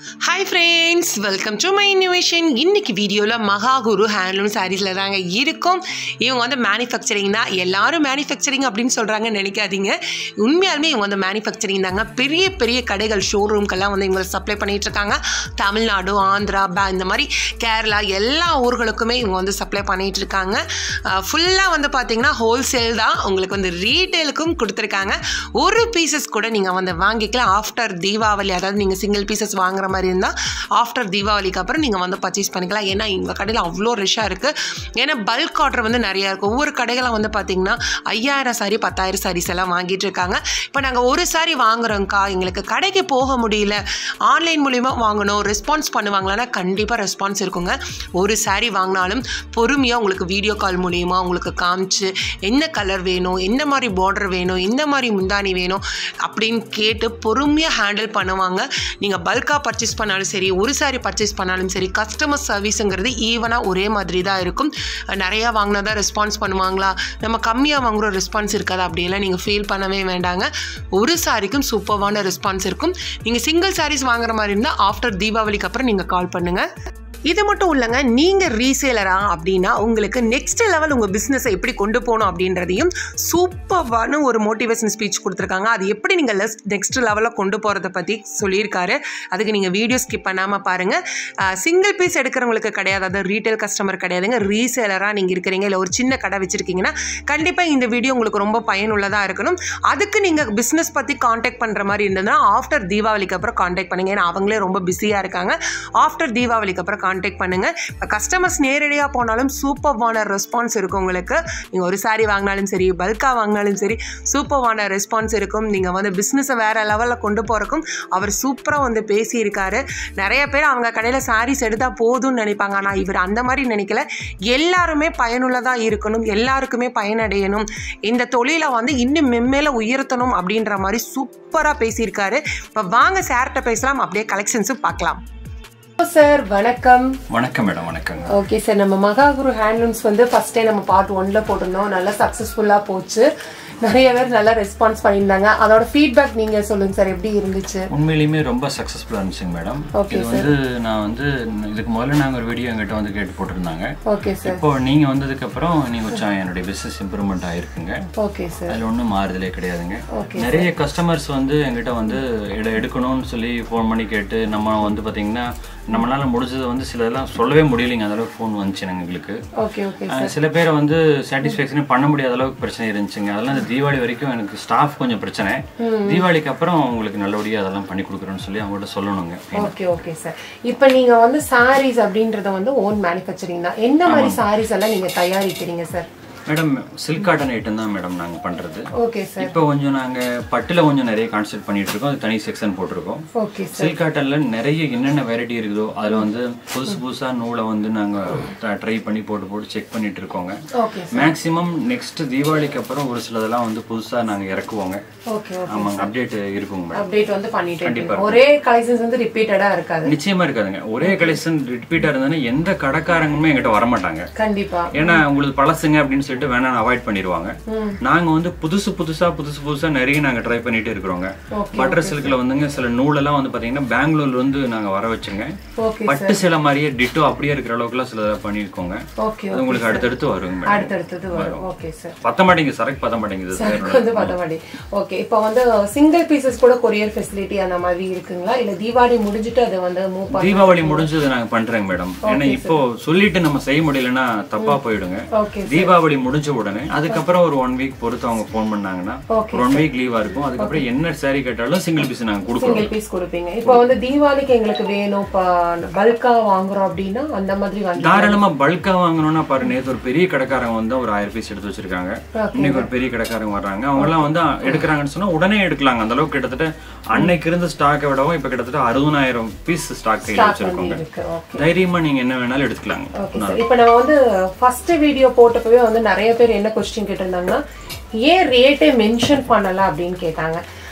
Hi friends welcome to my innovation இன்னைக்கு வீடியோவில் மகாகுரு handloom சாரீஸில் தாங்க இருக்கும் இவங்க வந்து மேனுஃபேக்சரிங் தான் எல்லாரும் மேனுஃபேக்சரிங் அப்படின்னு சொல்கிறாங்கன்னு நினைக்காதீங்க உண்மையாலுமே இவங்க வந்து மேனுஃபேக்சரிங் தாங்க பெரிய பெரிய கடைகள் ஷோரூம்க்கெல்லாம் வந்து இவங்க சப்ளை பண்ணிட்டு இருக்காங்க தமிழ்நாடு ஆந்திரா பா இந்த மாதிரி கேரளா எல்லா ஊர்களுக்குமே இவங்க வந்து சப்ளை பண்ணிட்டு இருக்காங்க ஃபுல்லாக வந்து பார்த்தீங்கன்னா ஹோல்சேல் தான் உங்களுக்கு வந்து ரீட்டெயிலுக்கும் கொடுத்துருக்காங்க ஒரு பீசஸ் கூட நீங்கள் வந்து வாங்கிக்கலாம் ஆஃப்டர் தீபாவளி அதாவது நீங்கள் சிங்கிள் பீசஸ் வாங்குற மாதிரி இருந்தால் ஆஃப்டர் தீபாவளிக்கு அப்புறம் நீங்கள் வந்து பர்ச்சேஸ் பண்ணிக்கலாம் ஏன்னா எங்கள் கடையில் அவ்வளோ ரஷ்ஷாக இருக்குது ஏன்னா பல்க் ஆர்டர் வந்து நிறையா இருக்குது ஒவ்வொரு கடைகளும் வந்து பார்த்தீங்கன்னா ஐயாயிரம் சாரி பத்தாயிரம் சாரீஸ் எல்லாம் வாங்கிட்டு இருக்காங்க இப்போ நாங்கள் ஒரு சாரி வாங்குறோங்க்கா எங்களுக்கு கடைக்கு போக முடியல ஆன்லைன் மூலிமா வாங்கணும் ரெஸ்பான்ஸ் பண்ணுவாங்களான்னா கண்டிப்பாக ரெஸ்பான்ஸ் இருக்குங்க ஒரு சாரி வாங்கினாலும் பொறுமையாக உங்களுக்கு வீடியோ கால் மூலியமா உங்களுக்கு காமிச்சு என்ன கலர் வேணும் என்ன மாதிரி பார்டர் வேணும் எந்த மாதிரி முந்தானி வேணும் அப்படின்னு கேட்டு பொறுமையாக ஹேண்டில் பண்ணுவாங்க நீங்கள் பல்காக பர்ச்சேஸ் பண்ணாலும் சரி ஒரு சாரி பர்ச்சேஸ் பண்ணாலும் சரி கஸ்டமர் சர்வீஸுங்கிறது ஈவனாக ஒரே மாதிரி தான் இருக்கும் நிறையா வாங்கினா தான் ரெஸ்பான்ஸ் பண்ணுவாங்களா நம்ம கம்மியாக வாங்குகிற ரெஸ்பான்ஸ் இருக்காது அப்படியெல்லாம் நீங்கள் ஃபீல் பண்ணவே வேண்டாங்க ஒரு சாரிக்கும் சூப்பர்வான ரெஸ்பான்ஸ் இருக்கும் நீங்கள் சிங்கிள் சாரீஸ் வாங்குற மாதிரி இருந்தால் ஆஃப்டர் தீபாவளிக்கு அப்புறம் நீங்கள் கால் பண்ணுங்கள் இது மட்டும் இல்லைங்க நீங்கள் ரீசேலரா அப்படின்னா உங்களுக்கு நெக்ஸ்ட் லெவல் உங்கள் பிஸ்னஸை எப்படி கொண்டு போகணும் அப்படின்றதையும் சூப்பர்வான ஒரு மோட்டிவேஷன் ஸ்பீச் கொடுத்துருக்காங்க அது எப்படி நீங்கள் லெஸ் நெக்ஸ்ட் லெவலில் கொண்டு போகிறத பற்றி சொல்லியிருக்காரு அதுக்கு நீங்கள் வீடியோ ஸ்கிப் பண்ணாமல் பாருங்கள் சிங்கிள் பீஸ் எடுக்கிறவங்களுக்கு கிடையாது அது ரீட்டைல் கஸ்டமர் கிடையாதுங்க ரீசேலராக நீங்கள் இருக்கிறீங்க இல்லை ஒரு சின்ன கடை வச்சுருக்கீங்கன்னா கண்டிப்பாக இந்த வீடியோ உங்களுக்கு ரொம்ப பயனுள்ளதாக இருக்கணும் அதுக்கு நீங்கள் பிஸ்னஸ் பற்றி காண்டாக்ட் பண்ணுற மாதிரி இருந்ததுன்னா ஆஃப்டர் தீபாவளிக்கு அப்புறம் காண்டாக்ட் பண்ணுங்க ஏன்னா அவங்களே ரொம்ப பிஸியாக இருக்காங்க ஆஃப்டர் தீபாவளிக்கு அப்புறம் காண்டாக்ட் பண்ணுங்கள் இப்போ கஸ்டமர்ஸ் நேரடியாக போனாலும் சூப்பர்வான ரெஸ்பான்ஸ் இருக்கும் உங்களுக்கு நீங்கள் ஒரு சாரி வாங்கினாலும் சரி பல்காக வாங்கினாலும் சரி சூப்பர்வான ரெஸ்பான்ஸ் இருக்கும் நீங்கள் வந்து பிஸ்னஸை வேறு லெவலில் கொண்டு போகிறக்கும் அவர் சூப்பராக வந்து பேசியிருக்காரு நிறைய பேர் அவங்க கடையில் சாரீஸ் எடுத்தால் போதும்னு நினைப்பாங்க ஆனால் இவர் அந்த மாதிரி நினைக்கல எல்லாருமே பயனுள்ளதாக இருக்கணும் எல்லாருக்குமே பயனடையணும் இந்த தொழிலை வந்து இன்னும் மெம்மேல உயர்த்தணும் அப்படின்ற மாதிரி சூப்பராக பேசியிருக்காரு இப்போ வாங்க சார்கிட்ட பேசலாம் அப்படியே கலெக்ஷன்ஸும் பார்க்கலாம் சார் வணக்கம் வணக்கம் மேடம் வணக்கங்க ஓகே சார் நம்ம மகாகுரு ஹேண்ட்லூம்ஸ் வந்து ஃபர்ஸ்டே நம்ம பார்ட் ஒன்ல போட்டிருந்தோம் நல்லா சக்ஸஸ்ஃபுல்லாக போச்சு நிறைய பேர் நல்லா ரெஸ்பான்ஸ் பண்ணியிருந்தாங்க அதோட ஃபீட்பேக் நீங்க சொல்லுங்க சார் எப்படி இருந்துச்சு உண்மையிலுமே ரொம்ப சக்ஸஸ்ஃபுல்லாக இருந்துச்சுங்க மேடம் Okay, இது வந்து நான் வந்து இதுக்கு முதல்ல நாங்கள் ஒரு வீடியோ எங்கிட்ட வந்து கேட்டு போட்டிருந்தாங்க ஓகே சார் இப்போ நீங்க வந்ததுக்கு அப்புறம் நீங்க கொஞ்சம் என்னுடைய பிசினஸ் இம்ப்ரூவ்மெண்ட் ஆயிருக்குங்க ஓகே சார் அதுல ஒன்றும் மாறுதலே கிடையாதுங்க Okay, நிறைய கஸ்டமர்ஸ் வந்து எங்கிட்ட வந்து இட எடுக்கணும்னு சொல்லி ஃபோன் பண்ணி கேட்டு நம்ம வந்து பாத்தீங்கன்னா நம்மளால முடிஞ்சது வந்து சிலதெல்லாம் சொல்லவே முடியலைங்க அந்த அளவுக்கு ஃபோன் வந்துச்சு எங்களுக்கு ஓகே ஓகே அஹ் சில பேரை வந்து சாட்டிஸ்ஃபேக்ஷனே பண்ண முடியாத அளவுக்கு பிரச்சனை இருந்துச்சுங்க அதெல்லாம் இந்த தீபாவளி வரைக்கும் எனக்கு ஸ்டாஃப் கொஞ்சம் பிரச்சனை தீபாவளிக்கு அப்புறம் உங்களுக்கு நல்லபடியாக அதெல்லாம் பண்ணி கொடுக்குறோன்னு சொல்லி அவங்கள்ட்ட சொல்லணுங்க ஓகே ஓகே சார் இப்போ நீங்க வந்து சாரீஸ் அப்படின்றத வந்து ஓன் மேனுஃபேக்சரிங் தான் என்ன மாதிரி சாரீஸ் எல்லாம் நீங்க தயாரிக்கிறீங்க sir madam silk cotton item தான் மேடம் நாங்கள் பண்ணுறது ஓகே சார் இப்போ கொஞ்சம் நாங்கள் பட்டில் கொஞ்சம் நிறைய கான்செப்ட் பண்ணிட்டு இருக்கோம் அது தனி செக்ஷன் போட்டிருக்கோம் ஓகே சார் சில்க் காட்டனில் நிறைய என்னென்ன வெரைட்டி இருக்குதோ அதில் வந்து புதுசு புதுசாக நூலை வந்து நாங்கள் ட்ரை பண்ணி போட்டு போட்டு செக் பண்ணிட்டு இருக்கோங்க ஓகே மேக்ஸிமம் நெக்ஸ்ட் தீபாவளிக்கு அப்புறம் ஒரு சிலதெல்லாம் வந்து புதுசாக நாங்கள் இறக்குவோங்க ஓகே ஓகே ஆமாங்க அப்டேட் இருக்குங்க மேடம் அப்டேட் வந்து பண்ணிட்டு இருக்கீங்க ஒரே கலெக்ஷன்ஸ் வந்து ரிப்பீட்டடா இருக்காது நிச்சயமா இருக்காதுங்க ஒரே கலெக்ஷன் ரிப்பீட்டா இருந்தாலும் எந்த கடைக்காரங்களுமே எங்கிட்ட வரமாட்டாங்க கண்டிப்பா ஏன்னா உங்களுக்கு பழசுங்க அப்படின்னு சொல்லிட்டு வேணா அவாய்ட் பண்ணிடுவாங்க நாங்க வந்து புதுசு புதுசா புதுசு புதுசா நிறைய நாங்க ட்ரை பண்ணிட்டு இருக்கிறோங்க Okay, பட்டர் சில்க்ல வந்துங்க சில நூலெல்லாம் வந்து பாத்தீங்கன்னா பெங்களூர்ல இருந்து நாங்க வர வச்சுங்க ஓகே பட்டு சில மாதிரியே டிட்டோ அப்படியே இருக்கிற அளவுக்குலாம் சில பண்ணியிருக்கோங்க ஓகே அது உங்களுக்கு அடுத்தடுத்து வருங்க மேடம் அடுத்தடுத்தது வரும் ஓகே சார் பத்த மாட்டேங்குது சரக்கு பத்த மாட்டேங்குது எனக்கு வந்து பதவாடி ஓகே இப்போ வந்து சிங்கிள் பீசஸ் கூட கொரியர் ஃபெசிலிட்டி அந்த மாதிரி இருக்குங்களா இல்ல தீபாவளி முடிஞ்சிட்டு அதை வந்து மூவ் பண்ணி தீபாவளி முடிஞ்சது நாங்க பண்றேங்க மேடம் ஏன்னா இப்போ சொல்லிட்டு நம்ம செய்ய முடியலன்னா தப்பா போயிடுங்க ஓகே தீபாவளி முடிஞ்ச உடனே அதுக்கப்புறம் ஒரு ஒன் வீக் பொறுத்து அவங்க ஃபோன் பண்ணாங்கன்னா Okay, ஒரு ஒன் வீக் லீவா இருக்கும் அதுக்கப்புறம் என்ன சாரி கேட்டாலும் சிங்கிள் பீஸ் நாங்க கொடுக்குறோம் சிங்கிள் பீஸ் கொடுப்பீங்க இப்போ வந்து தீபாவளிக்கு எங்களுக்கு வேணும் இப்போ பல்கா வாங்குறோம் அப்படின்னா அந்த மாதிரி வாங்கி தாராளமா பல்கா வாங்கணும்னா பாரு நேத்து ஒரு பெரிய கடைக்காரங்க வந்து ஒரு ஆயிரம் பீஸ் எடுத்து வச்சிருக்காங்க இன்னைக்கு ஒரு பெரிய கடைக்காரங்க வர்றாங்க அவங்க எல்லாம் வந்து எடுக்கிறாங்கன்னு சொன்னா உடனே எடுக்கலாங்க அந்த அளவுக்கு கிட்டத்தட்ட அன்னைக்கு இருந்த ஸ்டாக்கை விடவும் இப்ப கிட்டத்தட்ட அறுபதாயிரம் பீஸ் ஸ்டாக் கையில் வச்சிருக்கோங்க இருக்கு ஓகே தைரியமா நீங்க என்ன வேணாலும் எடுத்துக்கலாங்க ஓகே சார் இப்போ நம்ம வந்து ஃபர்ஸ்ட் வீடியோ போட்டப்பவே வந்து நிறைய பேர் என்ன கொஸ்டின் கேட்டிருந்தாங்கன்னா ஏன் ரேட்டை மென்ஷன் பண்ணல அப்படின்னு கேட்டாங்க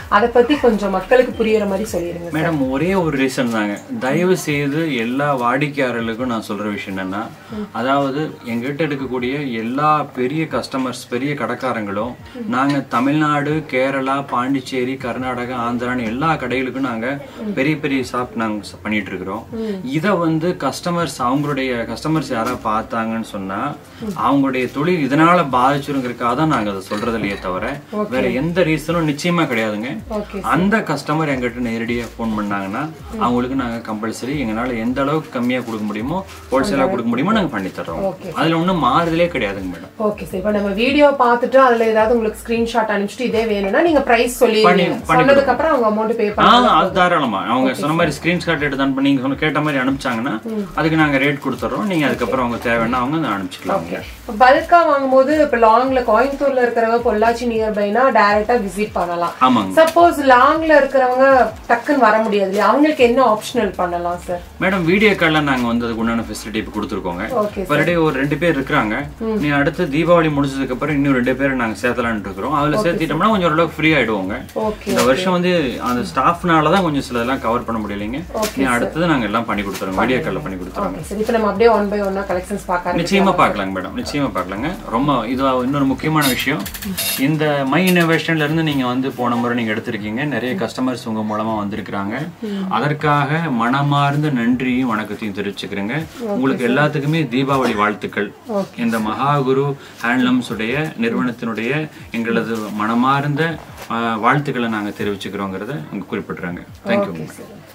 அதை பத்தி கொஞ்சம் மக்களுக்கு புரியுற மாதிரி சொல்லிடுங்க மேடம் ஒரே ஒரு ரீசன் தாங்க தயவு செய்து எல்லா வாடிக்கையாளர்களுக்கும் நான் சொல்ற விஷயம் என்னன்னா அதாவது எங்கிட்ட எடுக்கக்கூடிய எல்லா பெரிய கஸ்டமர்ஸ் பெரிய கடைக்காரங்களும் நாங்க தமிழ்நாடு கேரளா பாண்டிச்சேரி கர்நாடகா ஆந்திரான்னு எல்லா கடைகளுக்கும் நாங்க பெரிய பெரிய ஷாப் நாங்க ச- பண்ணிட்டு இருக்கிறோம் இத வந்து கஸ்டமர்ஸ் அவங்களுடைய கஸ்டமர்ஸ் யாராவது பார்த்தாங்கன்னு சொன்னா அவங்களுடைய தொழில் இதனால பாதிச்சிருங்கிறதுக்காக தான் நாங்க அதை சொல்றது இல்லையே தவிர வேற எந்த ரீசனும் நிச்சயமா கிடையாதுங்க ஓகே அந்த கஸ்டமர் எங்கிட்ட நேரடியா ஃபோன் பண்ணாங்கன்னா அவங்களுக்கு நாங்க கம்பல்சரி எங்களால எந்த அளவுக்கு கம்மியா கொடுக்க முடியுமோ ஹோல்சேலா கொடுக்க முடியுமோ நாங்க பண்ணி தர்றோம் Okay. அதுல ஒண்ணும் மாறுதலே கிடையாதுங்க மேடம் ஓகே சார் இப்போ நம்ம வீடியோ பார்த்துட்டு அதுல ஏதாவது உங்களுக்கு ஸ்கிரீன்ஷாட் அனுப்பிச்சிட்டு இதே வேணும்னா நீங்க பிரைஸ் சொல்லி பண்ணி- பண்ணி சொன்னதுக்கு அப்புறம் அவங்க அமௌண்ட் பே ஆ பண்ணலாம் அது தாராளமா அவங்க சொன்ன மாதிரி ஸ்கிரீன்ஷாட் எடுத்து அனுப்பி நீங்க சொன்ன கேட்ட மாதிரி அனுப்பிச்சாங்கன்னா அதுக்கு நாங்க ரேட் கொடுத்துறோம் நீங்க அதுக்கப்புறம் அவங்க தேவைன்னா அவங்க அதை அனுப்பிச்சிக்கலாங்க பல்கா வாங்கும்போது இப்ப லாங்ல கோயம்புத்தூர்ல இருக்கிறவங்க பொள்ளாச்சி நியர்பைனா டைரக்டா விசிட் பண்ணலாம் ஆமாங்க சப்போஸ் லாங்ல இருக்கிறவங்க டக்குன்னு வர முடியாது இல்லையா அவங்களுக்கு என்ன ஆப்ஷனல் பண்ணலாம் சார் மேடம் வீடியோ கால்ல நாங்க வந்து அதுக்கு உண்டான ஃபெசிலிட்டி இப்போ கொடுத்துருக்கோங்க ஓகே பர்டே ஒரு ரெண்டு பேர் இருக்கிறாங்க நீ அடுத்து தீபாவளி முடிஞ்சதுக்கு அப்புறம் இன்னும் ரெண்டு பேர் நாங்க சேர்த்தலாம்னு இருக்கிறோம் அதுல சேர்த்திட்டோம்னா கொஞ்சம் ஓரளவுக்கு ஃப்ரீ ஆயிடுவோங்க ஓகே இந்த வருஷம் வந்து அந்த ஸ்டாஃப்னால தான் கொஞ்சம் சிலதெல்லாம் கவர் பண்ண முடியலைங்க நீ அடுத்தது நாங்க எல்லாம் பண்ணி கொடுத்துறோம் வீடியோ கால்ல பண்ணி கொடுத்துறோம் ஓகே சார் இப்போ நம்ம அப்படியே ஒன் பை ஒன்னா கலெக்ஷன்ஸ் பார்க்க நிச்சயமா பார்க்கலாங்க மேடம் நிச்சயமா பார்க்கலாங்க ரொம்ப இது இன்னொரு முக்கியமான விஷயம் இந்த மை இனோவேஷன்ல இருந்து நீங்க வந்து போன முறை நீங்க எடுத்திருக்கீங்க நிறைய கஸ்டமர்ஸ் உங்க மூலமா வந்திருக்கிறாங்க அதற்காக மனமார்ந்த நன்றியும் வணக்கத்தையும் தெரிவிச்சுக்கிறேங்க உங்களுக்கு எல்லாத்துக்குமே தீபாவளி வாழ்த்துக்கள் இந்த மகாகுரு ஹேண்ட்லூம்ஸ் உடைய நிறுவனத்தினுடைய எங்களது மனமார்ந்த ஆஹ், வாழ்த்துக்களை நாங்க தெரிவிச்சுக்கிறோங்கிறத இங்க குறிப்பிடுறாங்க தேங்க்யூ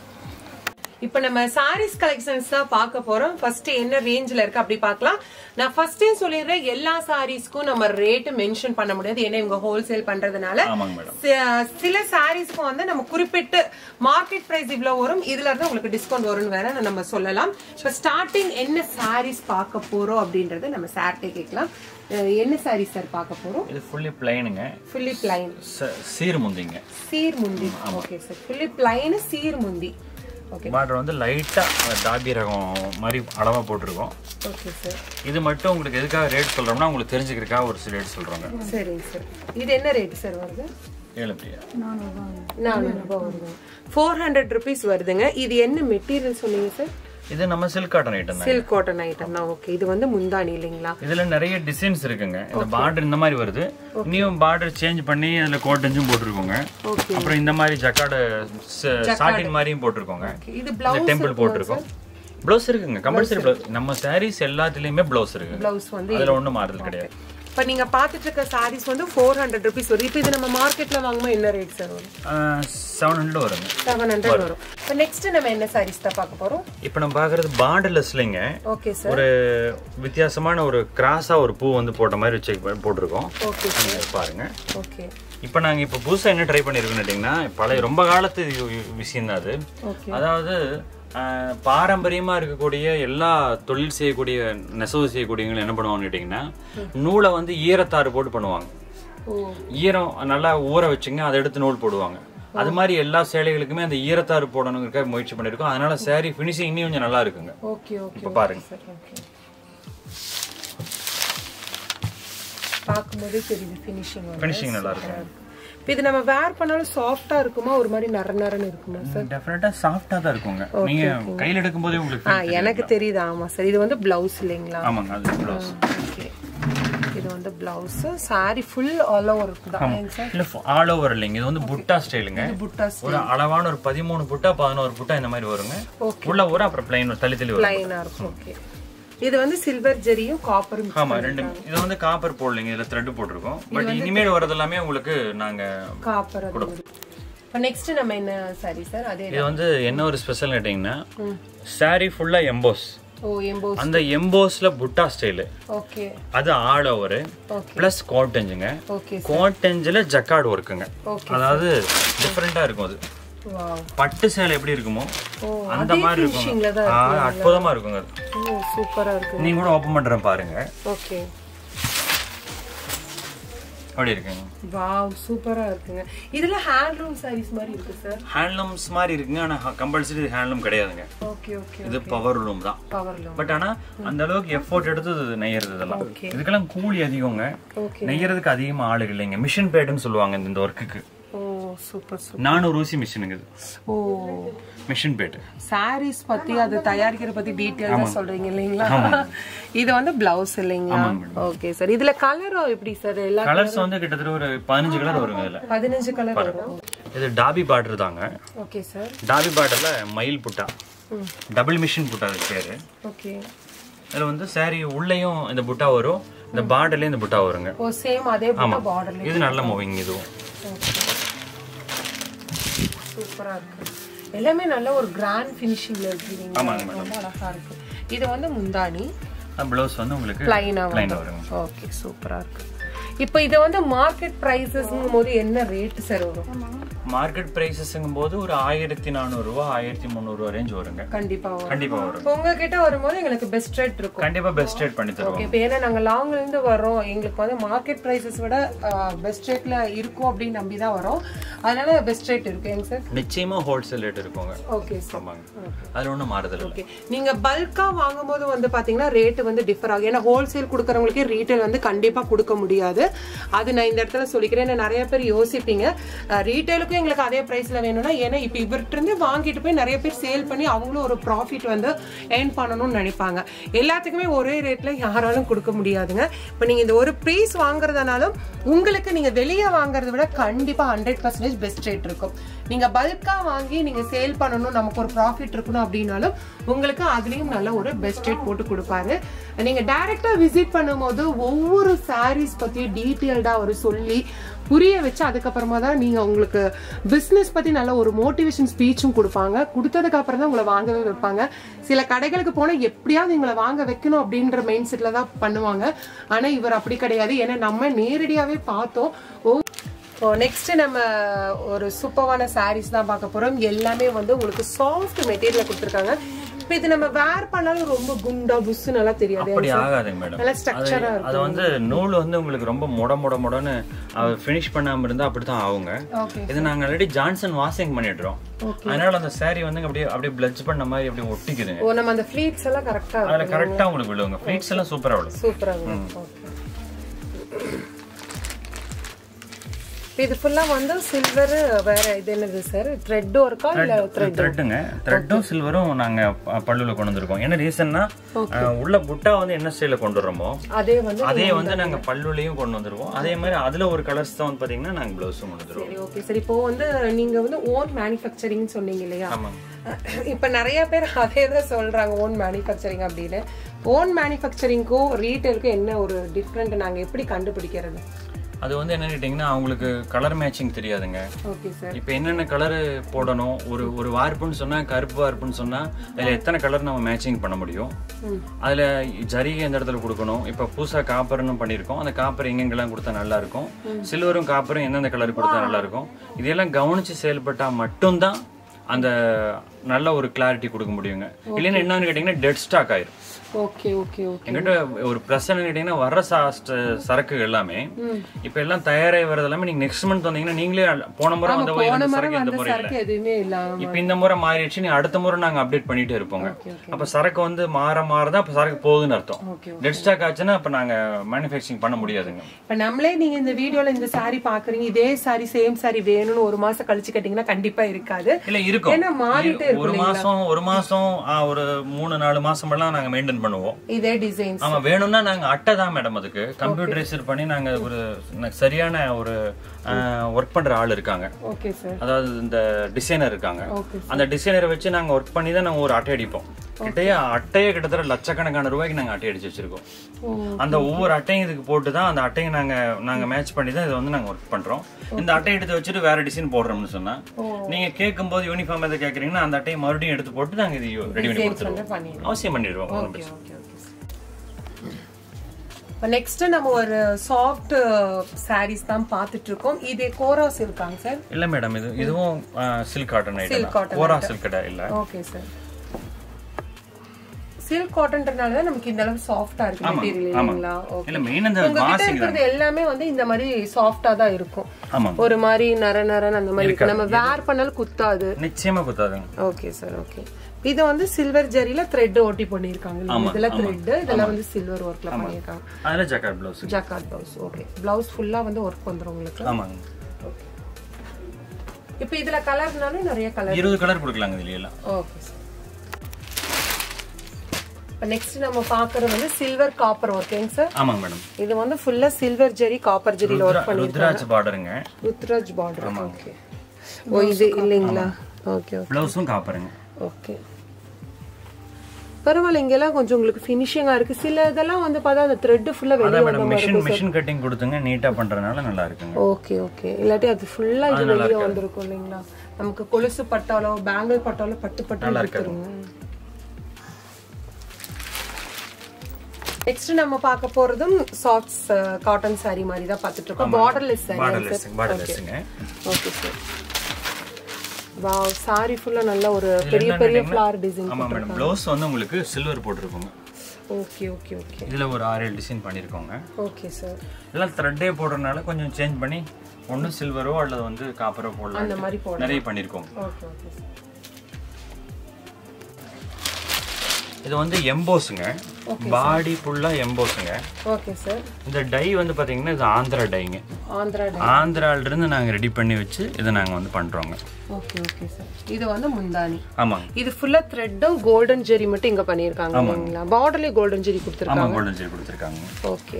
இப்போ நம்ம சாரீஸ் கலெக்ஷன்ஸ் தான் பார்க்க போறோம் ஃபர்ஸ்ட் என்ன ரேஞ்சில் இருக்கு அப்படி பார்க்கலாம் நான் ஃபர்ஸ்டே சொல்லிடுறேன் எல்லா சாரீஸ்க்கும் நம்ம ரேட் மென்ஷன் பண்ண முடியாது ஏன்னா இவங்க ஹோல்சேல் பண்றதுனால ஆமாங்க மேடம் சி- சில சாரீஸ்க்கு வந்து நம்ம குறிப்பிட்டு மார்க்கெட் பிரைஸ் இவ்வளவு வரும் இதுல இருந்து உங்களுக்கு டிஸ்கவுண்ட் வரும்னு வேற நம்ம சொல்லலாம் இப்போ ஸ்டார்டிங் என்ன சாரீஸ் பார்க்க போறோம் அப்படின்றத நம்ம சார்ட்டே கேட்கலாம் அஹ் என்ன சாரீ சார் பார்க்க போறோம் இது ஃபுல்லி பிளைனுங்க ஃபுல்லி பிளைன் சீர் முந்திங்க சீர் முந்தி ஓகே சார் ஃபுல்லி பிளைன் சீர் முந்தி ஓகே பார்டர் வந்து லைட்டா டாபி ரகம் மாதிரி அளவா போட்டிருக்கோம் ஓகே சார் இது மட்டும் உங்களுக்கு எதுக்காக ரேட் சொல்றோம்னா உங்களுக்கு தெரிஞ்சுக்கிறதுக்காக ஒரு சில ரேட் சொல்றோங்க சரிங்க சார் இது என்ன ரேட் சார் வருது ஏழு பிரியா நானூறுபா வருது ஃபோர் ஹண்ட்ரட் ருபீஸ் வருதுங்க இது என்ன மெட்டீரியல் சொன்னீங்க சார் இது நம்ம சில்க் காட்டன் ஐட்டம் தான் சில்க் காட்டன் ஐட்டம் தான் ஓகே இது வந்து முந்தானி இல்லைங்களா இதுல நிறைய டிசைன்ஸ் இருக்குங்க இந்த பார்டர் இந்த மாதிரி வருது இனியும் பார்டர் சேஞ்ச் பண்ணி அதுல கோட்டன்ஸும் போட்டிருக்கோங்க ஓகே அப்புறம் இந்த மாதிரி ஜக்காடு சாட்டின் மாதிரியும் போட்டிருக்கோங்க இது இந்த பிளவுஸ் டெம்பிள் போட்டிருக்கோம் ப்ளவுஸ் இருக்குங்க கம்பல்சரி ப்ளவுஸ் நம்ம சாரீஸ் எல்லாத்துலயுமே ப்ளவுஸ் இருக்குங்க பிளவுஸ் வந்து அதுல ஒண்ணும் மாறுதல் கிடையாது இப்போ நீங்க பார்த்துட்டு இருக்க சாரீஸ் வந்து ஃபோர் ஹண்ட்ரட் ருபீஸ் வரும் இப்போ இது நம்ம மார்க்கெட்ல வாங்கும்போது என்ன ரேட் சார் வரும் செவன் ஹண்ட்ரட் வருங்க செவன் ஹண்ட்ரட் வரும் இப்போ நெக்ஸ்ட் நம்ம என்ன சாரீஸ் தான் பார்க்க போறோம் இப்போ நம்ம பார்க்கறது பார்டர்லெஸ்லைங்க ஓகே சார் ஒரு வித்தியாசமான ஒரு கிராஸா ஒரு பூ வந்து போட்ட மாதிரி வச்சு போட்டிருக்கோம் ஓகே இங்க பாருங்க ஓகே இப்போ நாங்க இப்போ புதுசா என்ன ட்ரை பண்ணிருக்கோம்னு கேட்டிங்கன்னா பழைய ரொம்ப காலத்து விஷயம் தான் அது ஓகே அதாவது ஆஹ், பாரம்பரியமா இருக்கக்கூடிய எல்லா தொழில் செய்யக்கூடிய நெசவு செய்யக்கூடியவங்க என்ன பண்ணுவாங்கன்னு கேட்டிங்கன்னா நூலை வந்து ஈரத்தாறு போட்டு பண்ணுவாங்க ஓ ஈரம் நல்லா ஊற வச்சுங்க அதை எடுத்து நூல் போடுவாங்க அது மாதிரி எல்லா சேலைகளுக்குமே அந்த ஈரத்தாறு போடணுங்கிறதுக்காக முயற்சி பண்ணியிருக்கோம் அதனால saree ஃபினிஷிங் இன்னும் கொஞ்சம் நல்லா இருக்குங்க ஓகே ஓகே இப்போ பாருங்க சார் ஓகே பார்க்கும்போதே தெரியுது ஃபினிஷிங் ஃபினிஷிங் நல்லா இருக்கும் இப்போ இது நம்ம வேர் பண்ணாலும் சாஃப்டா இருக்குமா ஒரு மாதிரி நர நரன்னு இருக்குமா சார் டெஃபினட்டா சாஃப்டா தான் இருக்குங்க நீங்க கையில எடுக்கும் போதே உங்களுக்கு ஆ எனக்கு தெரியுது ஆமா சார் இது வந்து பிளவுஸ் இல்லைங்களா ஆமாங்க அது ப்ளவுஸ் ஓகே இது வந்து blouse sari full all over தான் ஏங்க சார் இல்ல ஆல் ஓவர் இல்லைங்க இது வந்து புட்டா ஸ்டைலுங்க இது புட்டாஸ் ஒரு அளவான ஒரு பதிமூணு புட்டா பதினோரு புட்டா இந்த மாதிரி வருங்க உள்ள ஒரு அப்புறம் பிளைன் தள்ளி தள்ளி வரும் லைனா இருக்கும் ஓகே இது வந்து சில்வர் ஜெரியும் காப்பரும் ஆமா ரெண்டு இது வந்து காப்பர் போடலைங்க இதுல த்ரெட் போட்டிருக்கோம் பட் இனிமேல் வரது எல்லாமே உங்களுக்கு நாங்க காப்பர் இப்போ நெக்ஸ்ட் நம்ம என்ன சாரி சார் அதே இது வந்து என்ன ஒரு ஸ்பெஷல் கேட்டீங்கன்னா saree ஃபுல்லா எம்போஸ் ஓ எம்போஸ் அந்த எம்போஸ்ல புட்டா ஸ்டைலு ஓகே அது ஆல் ஓவர் ஓகே பிளஸ் கோட்டஞ்சுங்க ஓகே கோட்டஞ்சில் ஜக்கார்டு ஒர்க்குங்க ஓகே அதாவது டிஃப்ரெண்டா இருக்கும் அது வாவ் பட்டு சேலை எப்படி இருக்குமோ ஓ அந்த மாதிரி ஃபினிஷிங்ல இருக்கும் தான் ஆ, அற்புதமா இருக்குங்க அது ஓ சூப்பரா இருக்கு நீங்க கூட ஓப்பன் பண்றேன் பாருங்க ஓகே அப்படி இருக்குங்க வாவ் சூப்பரா இருக்குங்க இதுல ஹேண்ட்லூம் சாரீஸ் மாதிரி இருக்கு சார் ஹேண்ட்லூம்ஸ் மாதிரி இருக்குங்க ஆனா கம்பல்சரி ஹேண்ட்லூம் கிடையாதுங்க ஓகே ஓகே இது பவர் லூம் தான் பவர்லூம் பட் ஆனா அந்த அளவுக்கு எஃபோர்ட் எடுத்து இது நெய்யறது இதெல்லாம் Okay. இதுக்கெல்லாம் கூலி அதிகங்க ஓகே நெய்யறதுக்கு அதிகமா ஆளுகள் இல்லைங்க மிஷின் பேடுன்னு சொல்லுவாங்க இந்த- இந்த ஒர்க்குக்கு ஓ சூப்பர் சூப்பர் நானூறு ஊசி மிஷினுங்க இது ஓ மிஷின் பேட்டு சாரீஸ் பத்தி அது தயாரிக்கிற பத்தி டீட்டெயில்ஸா சொல்றீங்க இல்லைங்களா இது வந்து பிளவுஸ் இல்லைங்களா ஓகே சார் இதுல கலரும் எப்படி சார் எல்லா கலர்ஸ் வந்து கிட்டத்தட்ட ஒரு பதினஞ்சு கலர் வருங்க இதுல பதினஞ்சு கலர் வரும் இது டாபி பார்டர் தாங்க ஓகே சார் டாபி பார்டர்ல மயில் புட்டா டபுள் மிஷின் புட்டா அது பேரு ஓகே இதுல வந்து saree உள்ளேயும் இந்த புட்டா வரும் இந்த பார்டர்லயும் இந்த புட்டா வருங்க ஓ சேம் அதே போல பார்டர்ல இது நல்ல மூவிங் இதுவும் சூப்பரா இருக்கு எல்லாமே நல்ல ஒரு கிராண்ட் ஃபினிஷிங்ல இருக்கீங்க ஆமாங்க ரொம்ப அழகா இருக்கு இது வந்து முந்தானி ப்ளவுஸ் வந்து உங்களுக்கு பிளைனா பிளைன் வருங்க ஓகே சூப்பரா இருக்கு இப்போ இது வந்து மார்க்கெட் பிரைசஸ்ங்கும் போது என்ன ரேட் சார் வரும் மார்க்கெட் பிரைசஸ்ங்கும் போது ஒரு ஆயிரத்தி நானூறு ரூபா ஆயிரத்தி முந்நூறு ரூபா ரேஞ்ச் வருங்க கண்டிப்பா வரும் கண்டிப்பா வரும் இப்போ உங்ககிட்ட வரும்போது எங்களுக்கு பெஸ்ட் ரேட் இருக்கும் கண்டிப்பா பெஸ்ட் ரேட் பண்ணி தருவோம் ஓகே இப்போ ஏன்னா நாங்கள் லாங்ல இருந்து வர்றோம் எங்களுக்கு வந்து மார்க்கெட் ப்ரைஸஸ் விட பெஸ்ட் ரேட்ல இருக்கும் அப்படின்னு நம்பி தான் வரோம் அதனால பெஸ்ட் ரேட் இருக்குங்க சார் நிச்சயமா ஹோல்சேல் ரேட் இருக்குங்க ஓகே சார் ஆமாங்க அதுல ஒண்ணும் மாறுதல் இல்லை ஓகே நீங்க பல்கா வாங்கும்போது வந்து பாத்தீங்கன்னா ரேட் வந்து டிஃபர் ஆகும் ஏன்னா ஹோல்சேல் கொடுக்கறவங்களுக்கே ரீட்டைல் வந்து கண்டிப்பா கொடுக்க முடியாது அது நான் இந்த இடத்துல சொல்லிக்கிறேன் ஏன்னா நிறைய பேர் யோசிப்பீங்க ரீட்டைலுக்கும் எங்களுக்கு அதே பிரைஸ்ல வேணும்னா ஏன்னா இப்போ இவர்கிட்ட இருந்து வாங்கிட்டு போய் நிறைய பேர் சேல் பண்ணி அவங்களும் ஒரு ப்ராஃபிட் வந்து ஏர்ன் பண்ணணும்னு நினைப்பாங்க எல்லாத்துக்குமே ஒரே ரேட்ல யாராலும் கொடுக்க முடியாதுங்க இப்போ நீங்க இந்த ஒரு ப்ரைஸ் வாங்குறதுனாலும் உங்களுக்கு நீங்க வெளியே வாங்குறத விட கண்டிப்பா ஹண்ட்ரட் பர்சன்டேஜ் பெஸ்ட் ரேட் இருக்கும் நீங்க பல்கா வாங்கி நீங்க சேல் பண்ணணும் நமக்கு ஒரு ப்ராஃபிட் இருக்கணும் அப்படின்னாலும் உங்களுக்கு அதுலயும் நல்ல ஒரு பெஸ்ட் ரேட் போட்டு கொடுப்பாரு நீங்க டைரக்டா விசிட் பண்ணும்போது ஒவ்வொரு சாரீஸ் பத்தியும் டீட்டெயில்டா அவர் சொல்லி புரிய வச்சு அதுக்கப்புறமா தான் நீங்க உங்களுக்கு பிசினஸ் பத்தி நல்ல ஒரு மோட்டிவேஷன் ஸ்பீச்சும் கொடுப்பாங்க கொடுத்ததுக்கு அப்புறம் தான் உங்களை வாங்கவே வைப்பாங்க சில கடைகளுக்கு போனா எப்படியாவது உங்களை வாங்க வைக்கணும் அப்படின்ற மைண்ட் செட்ல தான் பண்ணுவாங்க ஆனா இவர் அப்படி கிடையாது ஏன்னா நம்ம நேரடியாவே பார்த்தோம் ஒவ்வொரு ஸோ நெக்ஸ்ட் நம்ம ஒரு சூப்பரான சாரீஸ் தான் பார்க்க போறோம் எல்லாமே வந்து உங்களுக்கு சாஃப்ட் மெட்டீரியல் கொடுத்துருக்காங்க இப்போ இது நம்ம வேர் பண்ணாலும் ரொம்ப குண்டா புஸ் நல்லா தெரியாது அப்படி ஆகாதுங்க மேடம் நல்லா ஸ்ட்ரக்சரா அது அது வந்து நூல் வந்து உங்களுக்கு ரொம்ப முட முட முடன்னு ஃபினிஷ் பண்ணாம இருந்தா அப்படித்தான் ஆகுங்க ஓகே இது நாங்க ஆல்ரெடி ஜான்சன் வாஷிங் பண்ணிடுறோம் அதனால அந்த saree வந்து அப்படியே அப்படியே பிளட்ஜ் பண்ண மாதிரி அப்படியே ஒட்டிக்குதுங்க ஓ நம்ம அந்த ஃப்ளீட்ஸ் எல்லாம் கரெக்டா அதுல கரெக்டா உங்களுக்கு விழுவுங்க ஃபிளீட்ஸ் எல்லாம் சூப்பரா விழும் சூப்பரா ஓகே இது ஃபுல்லா வந்து சில்வர் வேற இது என்னது சார் த்ரெட் ஒர்க்கா இல்ல த்ரெட் த்ரெட்டுங்க த்ரெட்டும் சில்வரும் நாங்க ப- பல்லுல கொண்டு வந்திருக்கோம் என்ன ரீசன்னா உள்ள புட்டா வந்து என்ன ஸ்டைல கொண்டு வர்றோமோ அதே வந்து அதே வந்து நாங்க பல்லுலயும் கொண்டு வந்துருவோம் அதே மாதிரி அதுல ஒரு கலர்ஸ் தான் வந்து பாத்தீங்கன்னா நாங்க பிளவுஸும் கொண்டு வந்துருவோம் சரி ஓகே சரி இப்போ வந்து நீங்க வந்து ஓன் மேனுஃபேக்சரிங் சொன்னீங்க இல்லையா ஆமாங்க இப்ப நிறைய பேர் அதே தான் சொல்றாங்க ஓன் மேனுஃபேக்சரிங் அப்படின்னு ஓன் மேனுஃபேக்சரிங்க்கும் ரீட்டைலுக்கும் என்ன ஒரு டிஃப்ரெண்ட் நாங்க எப்படி கண்டுபிடிக்கிறது அது வந்து என்ன கேட்டிங்கன்னா அவங்களுக்கு கலர் மேட்சிங் தெரியாதுங்க ஓகே சார் இப்போ என்னென்ன கலர் போடணும் ஒரு ஒரு வார்ப்புன்னு சொன்னா கருப்பு வார்ப்புன்னு சொன்னா அதுல எத்தனை கலர் நம்ம மேட்சிங் பண்ண முடியும் அதுல ஜரிகை எந்த இடத்துல கொடுக்கணும் இப்போ புதுசா காப்பர்னு பண்ணியிருக்கோம் அந்த காப்பர் எங்கெங்கெல்லாம் கொடுத்தா நல்லா இருக்கும் சில்வரும் காப்பரும் எந்தெந்த கலர் கொடுத்தா நல்லா இருக்கும் இதெல்லாம் கவனிச்சு செயல்பட்டா மட்டும்தான் அந்த நல்ல ஒரு கிளாரிட்டி கொடுக்க முடியுங்க இல்லைன்னா என்னன்னு கேட்டிங்கன்னா டெட் ஸ்டாக் ஆயிரும் ஓகே ஓகே ஓகே எங்கிட்ட ஒரு பிரச்சனை கேட்டீங்கன்னா வர்ற சா- ஸ்ட- சரக்கு எல்லாமே இப்ப எல்லாம் தயாராகி வர்றது எல்லாமே நீங்க நெக்ஸ்ட் மந்த் வந்தீங்கன்னா நீங்களே அல்- போன முறை வந்த போய் போன இந்த முறை சரக்கு இந்த வந்த முறை இல்ல சரக்கு எதுவுமே இல்லாம இப்ப இந்த முறை மாறிடுச்சு நீ அடுத்த முறை நாங்க அப்டேட் பண்ணிட்டே இருப்போங்க Okay, okay. அப்ப சரக்கு வந்து மாற மாறதான் அப்ப சரக்கு போகுதுன்னு அர்த்தம் ஓகே டெட் ஸ்டாக் ஆச்சுன்னா அப்ப நாங்க மேனுஃபேக்சரிங் பண்ண முடியாதுங்க இப்ப நம்மளே நீங்க இந்த வீடியோல இந்த saree பாக்குறீங்க இதே saree சேம் saree வேணும்னு ஒரு மாசம் கழிச்சு கேட்டீங்கன்னா கண்டிப்பா இருக்காது இல்ல இருக்கும் ஏன்னா மாறிட்டே இரு- ஒரு மாசம் ஒரு மாசம் ஆ, ஒரு மூணு நாலு மாசம் எல்லாம் நாங்க மெயின்டைன் பண்ணுவோம் இதே டிசைன்ஸ் ஆமா வேணும்னா நாங்க அட்டை தான் மேடம் அதுக்கு கம்ப்யூட்டரைசர் பண்ணி நாங்க ஒரு ந- சரியான ஒரு ஒர்க் பண்ற ஆள் இருக்காங்க ஓகே சார் அதாவது இந்த டிசைனர் இருக்காங்க ஓகே அந்த டிசைனரை வச்சு நாங்க ஒர்க் பண்ணி தான் நாங்க ஒரு அட்டை அடிப்போம் கிட்டயே அட்டையே கிட்டத்தட்ட லட்சக்கணக்கான ரூபாய்க்கு நாங்க அட்டை அடிச்சு வச்சிருக்கோம் ஓ அந்த ஒவ்வொரு அட்டையும் இதுக்கு போட்டு தான் அந்த அட்டையை நாங்க நாங்க மேட்ச் பண்ணி தான் இதை வந்து நாங்க ஒர்க் பண்றோம் இந்த அட்டையை எடுத்து வச்சுட்டு வேற டிசைன் போடுறோம்னு சொன்னா நீங்க கேட்கும் போது யூனிஃபார்ம் எதை கேக்குறீங்கன்னா அந்த அட்டையை மறுபடியும் எடுத்து போட்டு நாங்க இது ரெடி பண்ணி கொடுத்துருவோம் வந்து பண்ணிடுவோம் அவசியம் பண்ணிடுவோம் ஒண்ணும் ஓகே பிரச்சனை ஓகே ஓகே இப்போ நெக்ஸ்ட் நம்ம ஒரு சாஃப்ட் சாரீஸ் தான் பார்த்துட்டு இருக்கோம் இது கோராஸ் இருக்காங்க சார் இல்ல மேடம் இது இதுவும் silk cotton Silk item cotton ஓரா சில்க் இல்ல ஓகே சார் சில்க் காட்டன்றனால தான் நமக்கு இந்த அளவு சாஃப்டா இருக்கு ஆமா, மெட்டீரியல் ஆமா. இல்லைங்களா ஓகே இல்ல மெயின் அந்த உங்ககிட்ட மாசிங் தான் இருக்கிறது எல்லாமே வந்து இந்த மாதிரி சாஃப்டா தான் இருக்கும் ஆமா ஒரு மாதிரி நர நரன் அந்த மாதிரி இருக்கு நம்ம வேர் பண்ணாலும் குத்தாது நிச்சயமா குத்தாதுங்க ஓகே சார் ஓகே இது வந்து சில்வர் ஜரியில த்ரெட் ஓட்டி பண்ணிருக்காங்க இதெல்லாம் த்ரெட் இதெல்லாம் வந்து சில்வர் ஒர்க்ல பண்ணிருக்காங்க அதுல jacquard blouse jacquard blouse okay blouse ஃபுல்லா வந்து ஒர்க் வந்துரும் உங்களுக்கு ஆமாங்க இப்போ இதுல கலர்னாலும் நிறைய கலர் இருபது கலர் கொடுக்கலாங்க இதுல எல்லாம் ஓகே சார் இப்போ நெக்ஸ்ட் நம்ம பார்க்கறது வந்து சில்வர் காப்பர் ஓகேங்க சார் ஆமாங்க மேடம் இது வந்து ஃபுல்லா சில்வர் ஜெரி காப்பர் ஜெரியில் ஒர்க் பண்ணி ருத்ராட்ச பார்டருங்க ருத்ராஜ் பார்டர் ஓகே ஓ இது இல்லைங்களா ஓகே ஓகே ப்ளவுஸும் காப்பருங்க ஓகே பரவாயில்ல இங்கெல்லாம் கொஞ்சம் உங்களுக்கு ஃபினிஷிங்கா இருக்கு சில இதெல்லாம் வந்து பார்த்தா அந்த த்ரெட் ஃபுல்லா வெளியே அதான் வந்த மேடம் மாதிரி மிஷின் மிஷின் கட்டிங் கொடுத்துங்க நீட்டா பண்றதுனால நல்லா இருக்குங்க ஓகே ஓகே இல்லாட்டி அது ஃபுல்லா இது வெளியே வந்திருக்கும் இல்லைங்களா நமக்கு கொலுசு பட்டாலோ பேங்கிள் பட்டாலோ பட்டு பட்டு எடுத்துருங்க நெக்ஸ்ட் நம்ம பார்க்க போறதும் சாஃப்ட்ஸ் காட்டன் saree மாதிரி தான் பார்த்துட்டு இருக்கோம் பார்டர்லெஸ் saree பார்டர்லெஸ் பார்டர்லெஸ்ங்க ஓகே சார் வாவ் saree ஃபுல்லா நல்ல ஒரு பெரிய பெரிய ஃப்ளவர் டிசைன் ஆமா மேடம் ப்ளவுஸ் வந்து உங்களுக்கு சில்வர் போட்டிருக்கோங்க ஓகே ஓகே ஓகே இதுல ஒரு ஆறு ஏழு டிசைன் பண்ணிருக்கோங்க ஓகே சார் எல்லாம் த்ரெட்டே போடுறதுனால கொஞ்சம் சேஞ்ச் பண்ணி ஒண்ணு சில்வரோ அல்லது வந்து காப்பரோ அந்த போடலாம் மாதிரி போடலாம் நிறைய பண்ணிருக்கோம் ஓகே ஓகே சார் இது வந்து எம்போஸுங்க பாடி ஃபுல்லா எம்போஸுங்க ஓகே சார் இந்த டை வந்து பாத்தீங்கன்னா இது ஆந்திரா டைங்க ஆந்திரா ஆந்திரால இருந்து நாங்க ரெடி பண்ணி வச்சு இதை நாங்க வந்து பண்றோங்க ஓகே ஓகே சார் இது வந்து முந்தானி ஆமாங்க இது ஃபுல்லா த்ரெட்டும் கோல்டன் ஜெரி மட்டும் இங்க பண்ணிருக்காங்க இல்லைங்களா பார்டர்லயே கோல்டன் ஜெரி கொடுத்துருக்காங்க ஆமா கோல்டன் ஜெல் கொடுத்துருக்காங்க ஓகே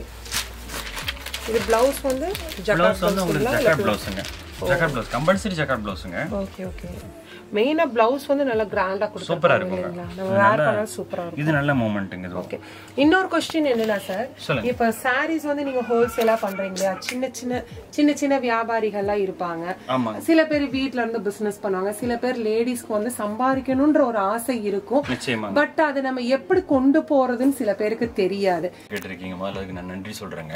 இது பிளவுஸ் வந்து ஜக்கார்ட் ப்ளவுஸ் வந்து உங்களுக்கு ஜக்கார்ட் ப்ளவுஸுங்க ஜக்கார்ட் ப்ளவுஸ் கம்பல்சரி ஜக்கார்ட் ப்ளவுஸுங்க ஓகே ஓகே மெயினா பிளவுஸ் வந்து நல்லா கிராண்டா சூப்பரா கொடுத்துருக்காங்க இருக்குங்க இல்லைங்களா நம்ம வேர் பண்ணா சூப்பரா இருக்கும் இது நல்ல மூமெண்ட்டுங்க இது ஓகே இன்னொரு கொஸ்டின் என்னன்னா சார் சொல்லுங்க. இப்ப சாரீஸ் வந்து நீங்க ஹோல்சேலா பண்றீங்க இல்லையா சின்ன சின்ன சின்ன சின்ன வியாபாரிகள்லாம் இருப்பாங்க ஆமாங்க சில பேர் வீட்ல இருந்து பிசினஸ் பண்ணுவாங்க சில பேர் லேடிஸ்க்கு வந்து சம்பாதிக்கணும்ன்ற ஒரு ஆசை இருக்கும் நிச்சயமா பட் அது நம்ம எப்படி கொண்டு போறதுன்னு சில பேருக்கு தெரியாது கேட்டிருக்கீங்க முதல்ல அதுக்கு நான் நன்றி சொல்றேங்க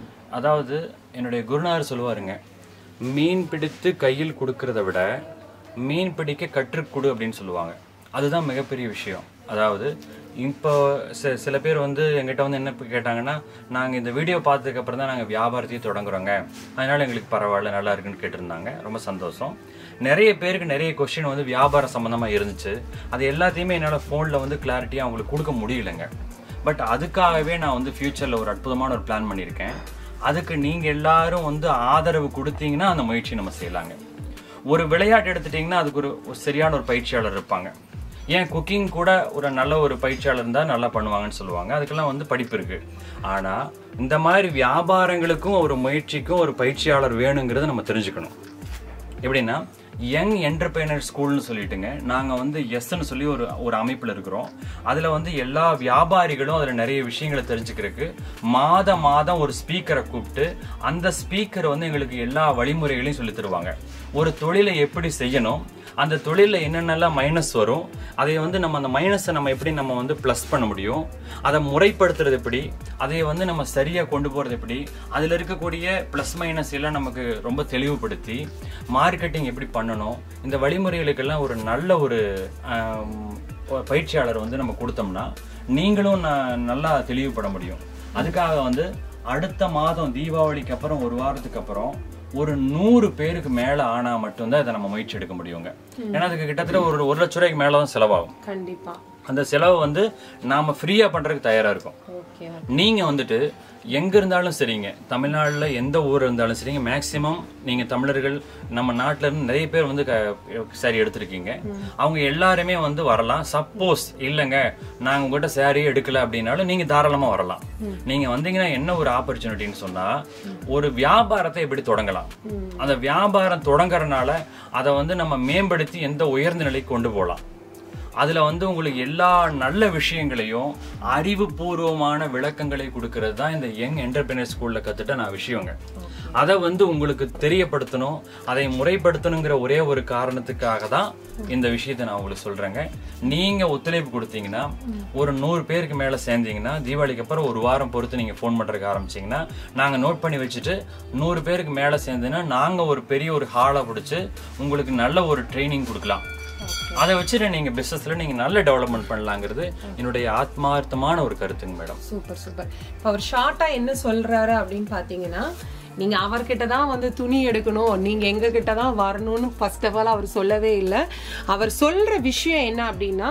அதாவது என்னுடைய குருநாதர் சொல்லுவாருங்க மீன் பிடித்து கையில் கொடுக்கறத விட மீன் பிடிக்க கற்றுக் கொடு அப்படின்னு சொல்லுவாங்க அதுதான் மிகப்பெரிய விஷயம் அதாவது இப்போ சி- சில பேர் வந்து எங்கிட்ட வந்து என்ன கேட்டாங்கன்னா நாங்கள் இந்த வீடியோ பார்த்ததுக்கு அப்புறம் தான் நாங்கள் வியாபாரத்தையும் தொடங்குறோங்க அதனால எங்களுக்கு பரவாயில்ல நல்லா இருக்குன்னு கேட்டிருந்தாங்க ரொம்ப சந்தோஷம் நிறைய பேருக்கு நிறைய கொஸ்டின் வந்து வியாபாரம் சம்மந்தமாக இருந்துச்சு அது எல்லாத்தையுமே என்னால் ஃபோனில் வந்து கிளாரிட்டியாக அவங்களுக்கு கொடுக்க முடியலைங்க பட் அதுக்காகவே நான் வந்து ஃபியூச்சரில் ஒரு அற்புதமான ஒரு பிளான் பண்ணியிருக்கேன் அதுக்கு நீங்கள் எல்லாரும் வந்து ஆதரவு கொடுத்தீங்கன்னா அந்த முயற்சி நம்ம செய்யலாங்க ஒரு விளையாட்டு எடுத்துட்டிங்கன்னா அதுக்கு ஒரு ஒரு சரியான ஒரு பயிற்சியாளர் இருப்பாங்க ஏன் குக்கிங் கூட ஒரு நல்ல ஒரு பயிற்சியாளர் இருந்தால் நல்லா பண்ணுவாங்கன்னு சொல்லுவாங்க அதுக்கெல்லாம் வந்து படிப்பு இருக்கு ஆனால் இந்த மாதிரி வியாபாரங்களுக்கும் ஒரு முயற்சிக்கும் ஒரு பயிற்சியாளர் வேணுங்கிறத நம்ம தெரிஞ்சுக்கணும் எப்படின்னா யங் என்டர்பிரைனர் ஸ்கூல்னு சொல்லிட்டுங்க நாங்கள் வந்து எஸ்ன்னு சொல்லி ஒரு ஒரு அமைப்பில் இருக்கிறோம் அதில் வந்து எல்லா வியாபாரிகளும் அதில் நிறைய விஷயங்களை தெரிஞ்சுக்கிறதுக்கு மாத மாதம் ஒரு ஸ்பீக்கரை கூப்பிட்டு அந்த ஸ்பீக்கர் வந்து எங்களுக்கு எல்லா வழிமுறைகளையும் சொல்லி தருவாங்க ஒரு தொழிலை எப்படி செய்யணும் அந்த தொழிலில் என்னென்னலாம் மைனஸ் வரும் அதை வந்து நம்ம அந்த மைனஸை நம்ம எப்படி நம்ம வந்து ப்ளஸ் பண்ண முடியும் அதை முறைப்படுத்துறது எப்படி அதை வந்து நம்ம சரியாக கொண்டு போகிறது எப்படி அதில் இருக்கக்கூடிய ப்ளஸ் மைனஸ் எல்லாம் நமக்கு ரொம்ப தெளிவுபடுத்தி மார்க்கெட்டிங் எப்படி பண்ணணும் இந்த வழிமுறைகளுக்கெல்லாம் ஒரு நல்ல ஒரு ஆம், ஒரு பயிற்சியாளர் வந்து நம்ம கொடுத்தோம்னா நீங்களும் ந- நல்லா தெளிவுபட முடியும் அதுக்காக வந்து அடுத்த மாதம் தீபாவளிக்கு அப்புறம் ஒரு வாரத்துக்கு அப்புறம் ஒரு நூறு பேருக்கு மேல ஆனா மட்டும்தான் இதை நம்ம முயற்சி எடுக்க முடியுங்க ஏன்னா அதுக்கு கிட்டத்தட்ட ஒரு ஒரு லட்ச ரூபாய்க்கு மேல தான் செலவாகும் கண்டிப்பா அந்த செலவு வந்து நாம ஃப்ரீயா பண்றதுக்கு தயாரா இருக்கும் ஓகே நீங்க வந்துட்டு எங்க இருந்தாலும் சரிங்க தமிழ்நாடுல எந்த ஊர் இருந்தாலும் சரிங்க மேக்சிமம் நீங்க தமிழர்கள் நம்ம நாட்டுல இருந்து நிறைய பேர் வந்து க- saree எடுத்திருக்கீங்க அவங்க எல்லாருமே வந்து வரலாம் சப்போஸ் இல்லைங்க நாங்க உங்ககிட்ட saree எடுக்கல அப்படின்னாலும் நீங்க தாராளமா வரலாம் நீங்க வந்தீங்கன்னா என்ன ஒரு ஆப்பர்ச்சுனிட்டின்னு சொன்னா ஒரு வியாபாரத்தை எப்படி தொடங்கலாம் அந்த வியாபாரம் தொடங்குறதுனால அதை வந்து நம்ம மேம்படுத்தி எந்த உயர்ந்த நிலைக்கு கொண்டு போகலாம் அதுல வந்து உங்களுக்கு எல்லா நல்ல விஷயங்களையும் அறிவுபூர்வமான விளக்கங்களை கொடுக்கறது தான் இந்த யங் என்டர்பிரினர் ஸ்கூல்ல கத்துட்ட நான் விஷயங்க அதை வந்து உங்களுக்கு தெரியப்படுத்தணும் அதை முறைப்படுத்தணுங்கிற ஒரே ஒரு காரணத்துக்காக தான் இந்த விஷயத்தை நான் உங்களுக்கு சொல்றேங்க நீங்க ஒத்துழைப்பு கொடுத்தீங்கன்னா ஒரு நூறு பேருக்கு மேல சேர்ந்தீங்கன்னா தீபாவளிக்கு அப்புறம் ஒரு வாரம் பொறுத்து நீங்க ஃபோன் பண்றதுக்கு ஆரம்பிச்சீங்கன்னா நாங்க நோட் பண்ணி வச்சுட்டு நூறு பேருக்கு மேல சேர்ந்துன்னா நாங்க ஒரு பெரிய ஒரு ஹாலை பிடிச்சு உங்களுக்கு நல்ல ஒரு ட்ரைனிங் கொடுக்கலாம் அதை வச்சுட்டு நீங்க பிசினஸ்ல நீங்க நல்ல டெவலப்மெண்ட் பண்ணலாங்கிறது என்னுடைய ஆத்மார்த்தமான ஒரு கருத்துங்க மேடம் சூப்பர் சூப்பர் இப்போ அவர் ஷார்ட்டா என்ன சொல்றாரு அப்படின்னு பாத்தீங்கன்னா நீங்க அவர்கிட்ட தான் வந்து துணி எடுக்கணும் நீங்க எங்க கிட்ட தான் வரணும்னு ஃபர்ஸ்ட் ஆஃப் ஆல் அவர் சொல்லவே இல்லை அவர் சொல்ற விஷயம் என்ன அப்படின்னா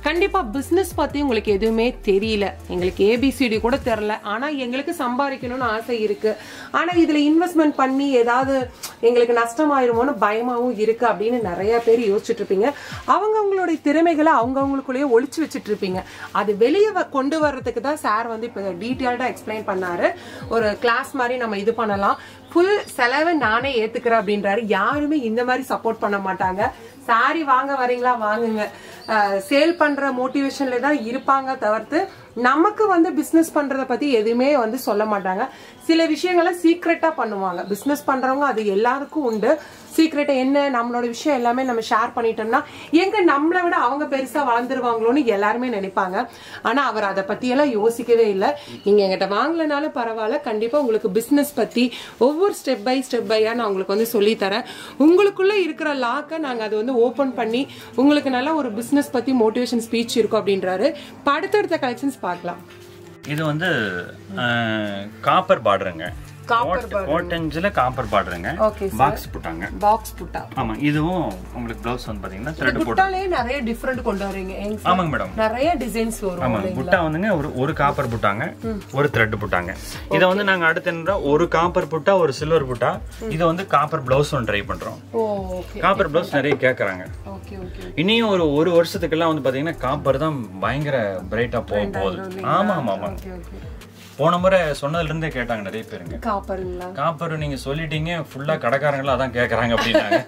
கண்டிப்பா பிசினஸ் பத்தி உங்களுக்கு எதுவுமே தெரியல எங்களுக்கு ஏபிசிடி கூட தெரியல ஆனா எங்களுக்கு சம்பாதிக்கணும்னு ஆசை இருக்கு ஆனா இதுல இன்வெஸ்ட்மெண்ட் பண்ணி ஏதாவது எங்களுக்கு நஷ்டமாயிருமோன்னு பயமாவும் இருக்கு அப்படின்னு நிறைய பேர் யோசிச்சுட்டு இருப்பீங்க அவங்கவுங்களுடைய திறமைகளை அவங்கவுங்களுக்குள்ளேயே ஒளிச்சு வச்சுட்டு இருப்பீங்க அது வெளியே வ- கொண்டு வர்றதுக்கு தான் சார் வந்து இப்போ டீட்டெயில்டாக எக்ஸ்பிளைன் பண்ணாரு ஒரு கிளாஸ் மாதிரி நம்ம இது பண்ணலாம் ஃபுல் செலவை நானே ஏத்துக்கிறேன் அப்படின்றாரு யாருமே இந்த மாதிரி சப்போர்ட் பண்ண மாட்டாங்க சாரி வாங்க வரீங்களா வாங்குங்க சேல் பண்ற மோட்டிவேஷன்ல தான் இருப்பாங்க தவிர்த்து நமக்கு வந்து பிசினஸ் பண்றத பத்தி எதுவுமே வந்து சொல்ல மாட்டாங்க சில விஷயங்களை சீக்ரெட்டா பண்ணுவாங்க பிசினஸ் பண்றவங்க அது எல்லாருக்கும் உண்டு சீக்ரெட்டா என்ன நம்மளோட விஷயம் எல்லாமே நம்ம ஷேர் பண்ணிட்டோம்னா எங்க நம்மளை விட அவங்க பெருசா வளர்ந்துருவாங்களோன்னு எல்லாருமே நினைப்பாங்க ஆனா அவர் அதை பத்தி எல்லாம் யோசிக்கவே இல்லை நீங்க எங்கிட்ட வாங்கலனாலும் பரவாயில்ல கண்டிப்பா உங்களுக்கு பிசினஸ் பத்தி ஒவ்வொரு ஸ்டெப் பை ஸ்டெப் பையா நான் உங்களுக்கு வந்து சொல்லி தரேன் உங்களுக்குள்ள இருக்கிற லாக்கை நாங்க அதை வந்து ஓபன் பண்ணி உங்களுக்கு நல்ல ஒரு பிசினஸ் பத்தி மோட்டிவேஷன் ஸ்பீச் இருக்கும் அப்படின்றாரு இப்ப அடுத்தடுத்த கலெக்ஷன்ஸ் பார்க்கலாம் இது வந்து காப்பர் பார்டருங்க Copper கோட்டஞ்சில் காப்பர் பார்டருங்க ஓகே பாக்ஸ் போட்டாங்க பாக்ஸ் புட்டா ஆமா இதுவும் உங்களுக்கு ப்ளவுஸ் வந்து பாத்தீங்கன்னா த்ரெட் போட்டு புட்டாலே நிறைய டிஃப்ரெண்ட் கொண்டு வரீங்க எங்க sir? ஆமாங்க மேடம் நிறைய டிசைன்ஸ் வரும் ஆமாங்க புட்டா வந்துங்க ஒரு ஒரு காப்பர் புட்டாங்க ஒரு த்ரெட் புட்டாங்க இதை வந்து நாங்க அடுத்து என்ன ஒரு காப்பர் புட்டா ஒரு சில்வர் புட்டா இதை வந்து காப்பர் பிளவுஸ் ஒன்று ட்ரை பண்றோம் ஓ ஓகே காப்பர் பிளவுஸ் நிறைய கேக்குறாங்க ஓகே ஓகே இனியும் ஒரு ஒரு வருஷத்துக்கெல்லாம் வந்து பாத்தீங்கன்னா காப்பர் தான் பயங்கர பிரைட்டா போக போகுது ஆமா ஆமா ஆமா ஓகே ஓகே போன முறை சொன்னதுல இருந்தே கேட்டாங்க நிறைய பேருங்க காப்பருங்களா காப்பர் நீங்க சொல்லிட்டீங்க ஃபுல்லா கடைக்காரங்களும் அதான் கேக்குறாங்க அப்படின்னாங்க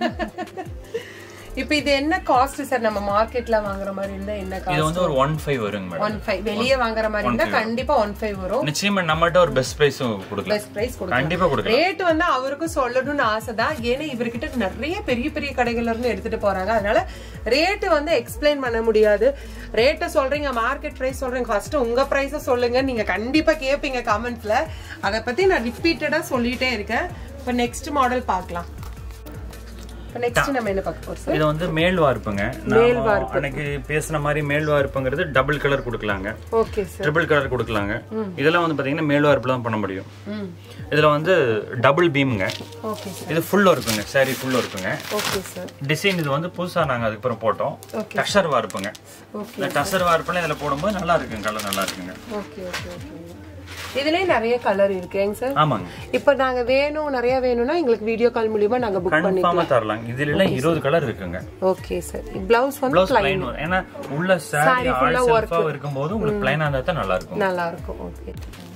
இப்போ இது என்ன காஸ்ட் சார் நம்ம மார்க்கெட்ல வாங்குற மாதிரி இருந்தா என்ன இது காஸ்ட் வந்து ஒரு ஒன் ஃபைவ் வருங்க மேடம் ஒன் ஃபைவ் வெளியே வாங்குற மாதிரி இருந்தா கண்டிப்பா ஒன் ஃபைவ் வரும் நிச்சயமா நம்மகிட்ட ஒரு பெஸ்ட் பிரைஸும் கொடுக்கலாம் பெஸ்ட் பிரைஸ் கொடுக்கலாம் கண்டிப்பா கொடுக்கலாம் ரேட் வந்து அவருக்கும் சொல்லணும்னு ஆசைதான் ஏன்னா இவர்கிட்ட நிறைய பெரிய பெரிய கடைகள்ல இருந்து எடுத்துட்டு போறாங்க அதனால ரேட் வந்து எக்ஸ்பிளைன் பண்ண முடியாது ரேட்டை சொல்றீங்க மார்க்கெட் பிரைஸ் சொல்றீங்க ஃபர்ஸ்ட் உங்க பிரைஸ சொல்லுங்க நீங்க கண்டிப்பா கேட்பீங்க கமெண்ட்ஸ்ல அதை பத்தி நான் ரிப்பீட்டடா சொல்லிட்டே இருக்கேன் இப்போ நெக்ஸ்ட் மாடல் பார்க்கலாம் இப்போ நெக்ஸ்ட் நம்ம என்ன பார்க்க போறோம் சார் இது வந்து மேல் வார்ப்புங்க நாம அன்னைக்கு பேசின மாதிரி மேல் வார்ப்புங்கிறது டபுள் கலர் கொடுக்கலாங்க ஓகே சார் ட்ரிபிள் கலர் கொடுக்கலாங்க இதெல்லாம் வந்து பாத்தீங்கன்னா மேல் வார்ப்புல தான் பண்ண முடியும் ம் இதுல வந்து டபுள் பீமுங்க ஓகே சார் இது ஃபுல்லா இருக்குங்க சாரி ஃபுல்லா இருக்குங்க ஓகே சார் டிசைன் இது வந்து புதுசா நாங்க அதுக்கப்புறம் போட்டோம் Okay. டஷர் வார்ப்புங்க ஓகே இந்த டஷர் வார்ப்புல இதுல போடும்போது நல்லா இருக்குங்க கலர் நல்லா இருக்குங்க ஓகே ஓகே ஓகே இதுலயே நிறைய கலர் இருக்குங்க சார் ஆமாங்க இப்போ நாங்க வேணும் நிறைய வேணும்னா எங்களுக்கு வீடியோ கால் மூலியமா நாங்க புக் பண்ணி கன்ஃபார்மா தரலாம் இதுல எல்லாம் இருபது கலர் இருக்குங்க ஓகே சார் பிளவுஸ் வந்து ப்ளவுஸ் பிளைன் வரும் ஏன்னா உள்ள சாரி ஆல் செல்ஃபா இருக்கும்போது உங்களுக்கு பிளைனா இருந்தா தான் நல்லா இருக்கும் நல்லா இருக்கும் ஓகே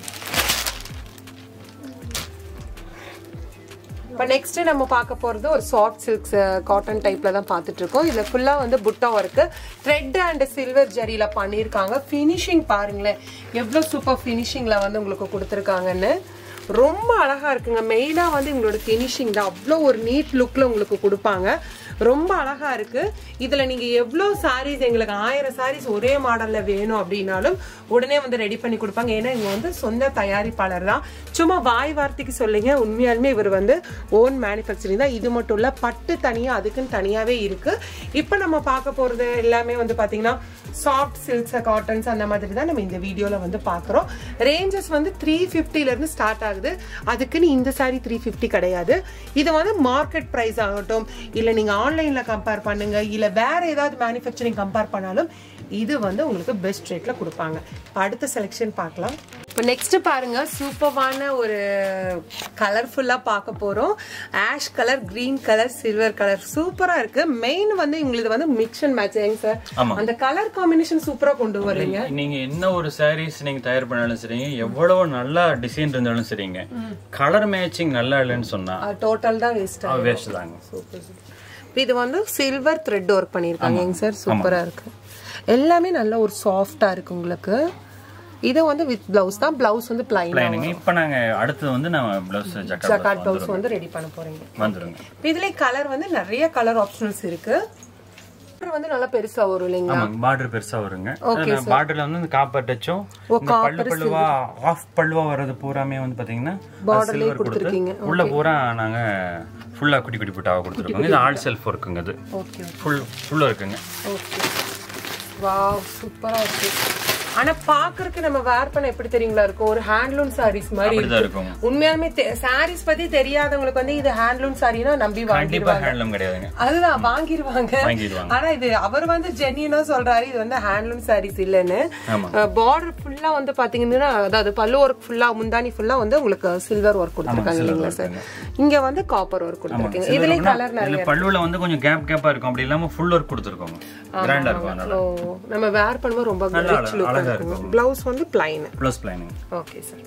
இப்போ நெக்ஸ்ட் நம்ம பார்க்க போறது ஒரு சாஃப்ட் சில்க்ஸ் காட்டன் டைப்ல தான் பார்த்துட்டு இருக்கோம் இதுல ஃபுல்லா வந்து புட்டா ஒர்க்கு த்ரெட் அண்ட் சில்வர் ஜரியில பண்ணியிருக்காங்க ஃபினிஷிங் பாருங்களேன் எவ்வளோ சூப்பர் ஃபினிஷிங்ல வந்து உங்களுக்கு கொடுத்துருக்காங்கன்னு ரொம்ப அழகா இருக்குங்க மெயினா வந்து உங்களோட ஃபினிஷிங் தான் அவ்வளோ ஒரு நீட் லுக்ல உங்களுக்கு கொடுப்பாங்க ரொம்ப அழகா இருக்கு இதுல நீங்க எவ்வளோ சாரீஸ் எங்களுக்கு ஆயிரம் சாரீஸ் ஒரே மாடல்ல வேணும் அப்படின்னாலும் உடனே வந்து ரெடி பண்ணி கொடுப்பாங்க ஏன்னா இவங்க வந்து சொந்த தயாரிப்பாளர் தான் சும்மா வாய் வார்த்தைக்கு சொல்லுங்க உண்மையாலுமே இவர் வந்து ஓன் மேனுஃபேக்சரிங் தான் இது மட்டும் இல்ல பட்டு தனியா அதுக்குன்னு தனியாவே இருக்கு இப்போ நம்ம பார்க்க போறது எல்லாமே வந்து பாத்தீங்கன்னா சாஃப்ட் சில்க்ஸ் காட்டன்ஸ் அந்த மாதிரி தான் நம்ம இந்த வீடியோல வந்து பார்க்குறோம் ரேஞ்சஸ் வந்து த்ரீ ல இருந்து ஸ்டார்ட் ஆகுது அதுக்குன்னு இந்த சாரி த்ரீ ஃபிஃப்டி கிடையாது இது வந்து மார்க்கெட் ப்ரைஸ் ஆகட்டும் இல்லை நீங்கள் ஆன்லைனில் கம்பேர் பண்ணுங்க இல்லை வேற ஏதாவது மேனுஃபேக்சரிங் கம்பேர் பண்ணாலும் இது வந்து உங்களுக்கு பெஸ்ட் ரேட்ல கொடுப்பாங்க இப்ப அடுத்த செலெக்ஷன் பார்க்கலாம் இப்போ நெக்ஸ்ட் பாருங்க சூப்பரான ஒரு கலர்ஃபுல்லா பார்க்க போறோம் ash colour green colour silver colour சூப்பரா இருக்கு மெயின் வந்து உங்களுக்கு வந்து மிக்ஸ் அண்ட் மேட்ச் ஏங்க சார் ஆமா. அந்த கலர் காம்பினேஷன் சூப்பரா கொண்டு வரீங்க நீங்க என்ன ஒரு சாரீஸ் நீங்க தயார் பண்ணாலும் சரிங்க எவ்வளவு நல்லா டிசைன் இருந்தாலும் சரிங்க கலர் மேட்சிங் நல்லா இல்லைன்னு சொன்னா டோட்டல் தான் வேஸ்ட் வேஸ்ட் தாங்க சூப்பர் சூப்பர் இது வந்து சில்வர் த்ரெட் ஒர்க் பண்ணியிருக்காங்க சார் சூப்பரா இருக்கு எல்லாமே நல்ல ஒரு சாஃப்டா இருக்கு உங்களுக்கு இது வந்து வித் பிளவுஸ் தான் பிளவுஸ் வந்து பிளைன் பிளைனுங்க இப்ப நாங்க அடுத்தது வந்து நம்ம பிளவுஸ் ஜக்காட் ஜக்காட் பிளவுஸ் வந்து ரெடி பண்ண போறீங்க வந்துருங்க இதுல கலர் வந்து நிறைய கலர் ஆப்ஷன்ஸ் இருக்கு Border வந்து நல்லா பெருசா வரும் இல்லைங்களா ஆமாங்க பார்டர் பெருசா வருங்க பார்டர்ல வந்து இந்த காப்பர் டச்சும் இந்த பல்லு பல்லுவா ஆஃப் பல்லுவா வர்றது பூராமே வந்து பாத்தீங்கன்னா சில்வர் கொடுத்து உள்ள பூரா நாங்க ஃபுல்லா குட்டி குட்டி புட்டாவா கொடுத்துருக்கோங்க இது ஆல் செல்ஃப் இருக்குங்க அது ஓகே ஃபுல் ஃபுல்லா இருக்குங்க ஓகே வாவ் சூப்பரா இருக்கு ஆனா பாக்குறதுக்கு நம்ம வேர் பண்ண எப்படி தெரியுங்களா இருக்கும் ஒரு ஹேண்ட்லூம் சாரீஸ் மாதிரி அப்படிதான் இருக்கு இருக்கும் உண்மையாலுமே சாரீஸ் பத்தி தெரியாதவங்களுக்கு வந்து இது ஹேண்ட்லூம் சாரினா நம்பி கண்டிப்பா வாங்கிடுவாங்க ஹேண்ட்லூம் கிடையாதுங்க அதுதான் வாங்கிடுவாங்க வாங்கிடுவாங்க ஆனா இது அவர் வந்து ஜென்யூனா சொல்றாரு இது வந்து ஹேண்ட்லூம் சாரீஸ் இல்லைன்னு ஆமா பார்டர் ஃபுல்லா வந்து பாத்தீங்கன்னா அதாவது பல்லு ஒர்க் ஃபுல்லா முந்தானி ஃபுல்லா வந்து உங்களுக்கு சில்வர் ஒர்க் கொடுத்துருக்காங்க இல்லைங்களா சார் இங்க வந்து காப்பர் ஒர்க் கொடுத்துருக்கீங்க இதுலயும் கலர் நிறைய இதுல பல்லுல வந்து கொஞ்சம் கேப் கேப்பா இருக்கும் அப்படி இல்லாம ஃபுல் ஒர்க் கொடுத்துருக்கோங்க கிராண்டா இருக்கும் அதனால ஓ நம்ம வேர் பண்ணும்போது ரொம்ப நல்லா ரிச் லுக் அழகா இருக்கும் பிளவுஸ் வந்து plain plus planning okay sir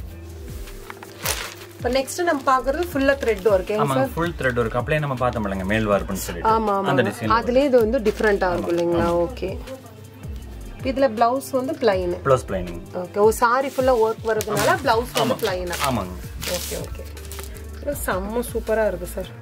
இப்போ நெக்ஸ்ட் நம்ம பாக்குறது ஃபுல்லா த்ரெட் ஒர்க் ஆமா ஃபுல் த்ரெட் ஒர்க் அப்படியே நம்ம பார்த்தோம் இல்லைங்க மேல் வார்ப்புன்னு சொல்லிட்டு ஆமா ஆமா அந்த டிசைன் அதுலயே இது வந்து டிஃப்ரெண்டா இருக்கும் இல்லைங்களா ஓகே இதுல பிளவுஸ் வந்து பிளைன் ப்ளஸ் பிளைனிங் ஓகே ஒரு சாரி ஃபுல்லா ஒர்க் வரதுனால பிளவுஸ் வந்து பிளைனா ஆமாங்க ஓகே ஓகே இது செம்ம சூப்பரா இருக்கு சார்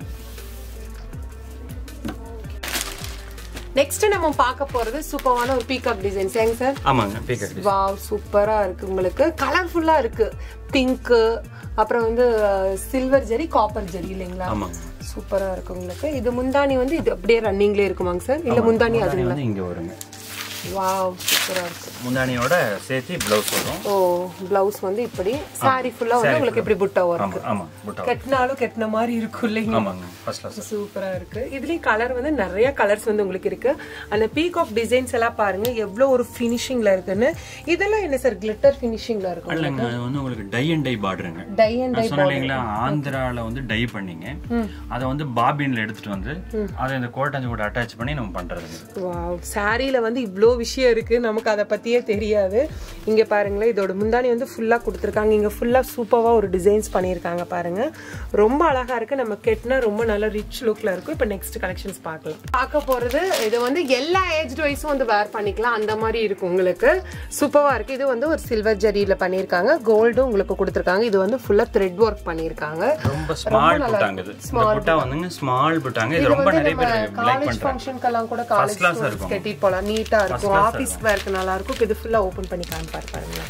நெக்ஸ்ட் நம்ம பார்க்க போறது சூப்பரான ஒரு பீகாக் டிசைன்ஸ் ஏங்க சார் ஆமாங்க பீக்கட் வாவ் சூப்பரா இருக்கு உங்களுக்கு கலர்ஃபுல்லா இருக்கு பிங்க் அப்புறம் வந்து சில்வர் ஜெரி காப்பர் ஜெரி இல்லைங்களா ஆமாங்க சூப்பரா இருக்கு உங்களுக்கு இது முந்தானி வந்து இது அப்படியே ரன்னிங்ல இருக்குமாங்க சார் இல்ல முந்தானி அது முந்தானி வந்து இங்க வருங்க வாவ் சூப்பரா இருக்கு முந்தானியோட சேர்த்து பிளவுஸ் வரும் ஓ பிளவுஸ் வந்து இப்படி சாரி ஃபுல்லா வந்து உங்களுக்கு இப்படி புட்டா வரும் ஆமா ஆமா புட்டா கட்டினாலும் கட்டின மாதிரி இருக்கும் இல்லைங்க ஆமாங்க ஃபர்ஸ்ட் கிளாஸ் சூப்பரா இருக்கு இதுலயும் கலர் வந்து நிறைய கலர்ஸ் வந்து உங்களுக்கு இருக்கு அந்த பீக் ஆஃப் டிசைன்ஸ் எல்லாம் பாருங்க எவ்வளவு ஒரு ஃபினிஷிங்ல இருக்குன்னு இதெல்லாம் என்ன சார் கிளிட்டர் ஃபினிஷிங்ல இருக்கும் இல்லைங்க அது வந்து உங்களுக்கு டை அண்ட் டை பார்டருங்க டை அண்ட் நான் சொன்னேன் இல்லைங்களா ஆந்திரால வந்து டை பண்ணீங்க அதை வந்து பாபின்ல எடுத்துட்டு வந்து அதை இந்த கோட்டாஞ்சு கூட அட்டாச் பண்ணி நம்ம பண்றதுங்க வாவ் சாரியில வந்து இவ்ளோ விஷயம் இருக்கு நமக்கு அதை பத்தியே தெரியாது இங்க பாருங்களேன் இதோட முந்தானி வந்து ஃபுல்லா கொடுத்துருக்காங்க இங்க ஃபுல்லா சூப்பரா ஒரு டிசைன்ஸ் பண்ணியிருக்காங்க பாருங்க ரொம்ப அழகா இருக்கு நம்ம கெட்டினா ரொம்ப நல்ல ரிச் லுக்ல இருக்கும் இப்போ நெக்ஸ்ட் கலெக்ஷன்ஸ் பார்க்கலாம் பார்க்க போறது இது வந்து எல்லா ஏஜ் வைஸும் வந்து வேர் பண்ணிக்கலாம் அந்த மாதிரி இருக்கும் உங்களுக்கு சூப்பரா இருக்கு இது வந்து ஒரு சில்வர் ஜரியில பண்ணியிருக்காங்க கோல்டும் உங்களுக்கு கொடுத்துருக்காங்க இது வந்து ஃபுல்லா த்ரெட் ஒர்க் பண்ணியிருக்காங்க ரொம்ப ஸ்மால் புட்டாங்க இது இந்த புட்டா வந்துங்க ஸ்மால் புட்டாங்க இது ரொம்ப நிறைய பேர் லைக் காலேஜ் பண்றாங்க ஃபங்க்ஷனுக்கெல்லாம் கூட காலேஜ் class ஆ இருக்கும். கட்டிட்டு போலாம் நீட்டா இருக்கும் ஆபீஸ் வேர்க்கு நல்லா இருக்கும் இப்ப இது ஃபுல்லா ஓபன் பண்ணி காமிப்பாரு பாருங்க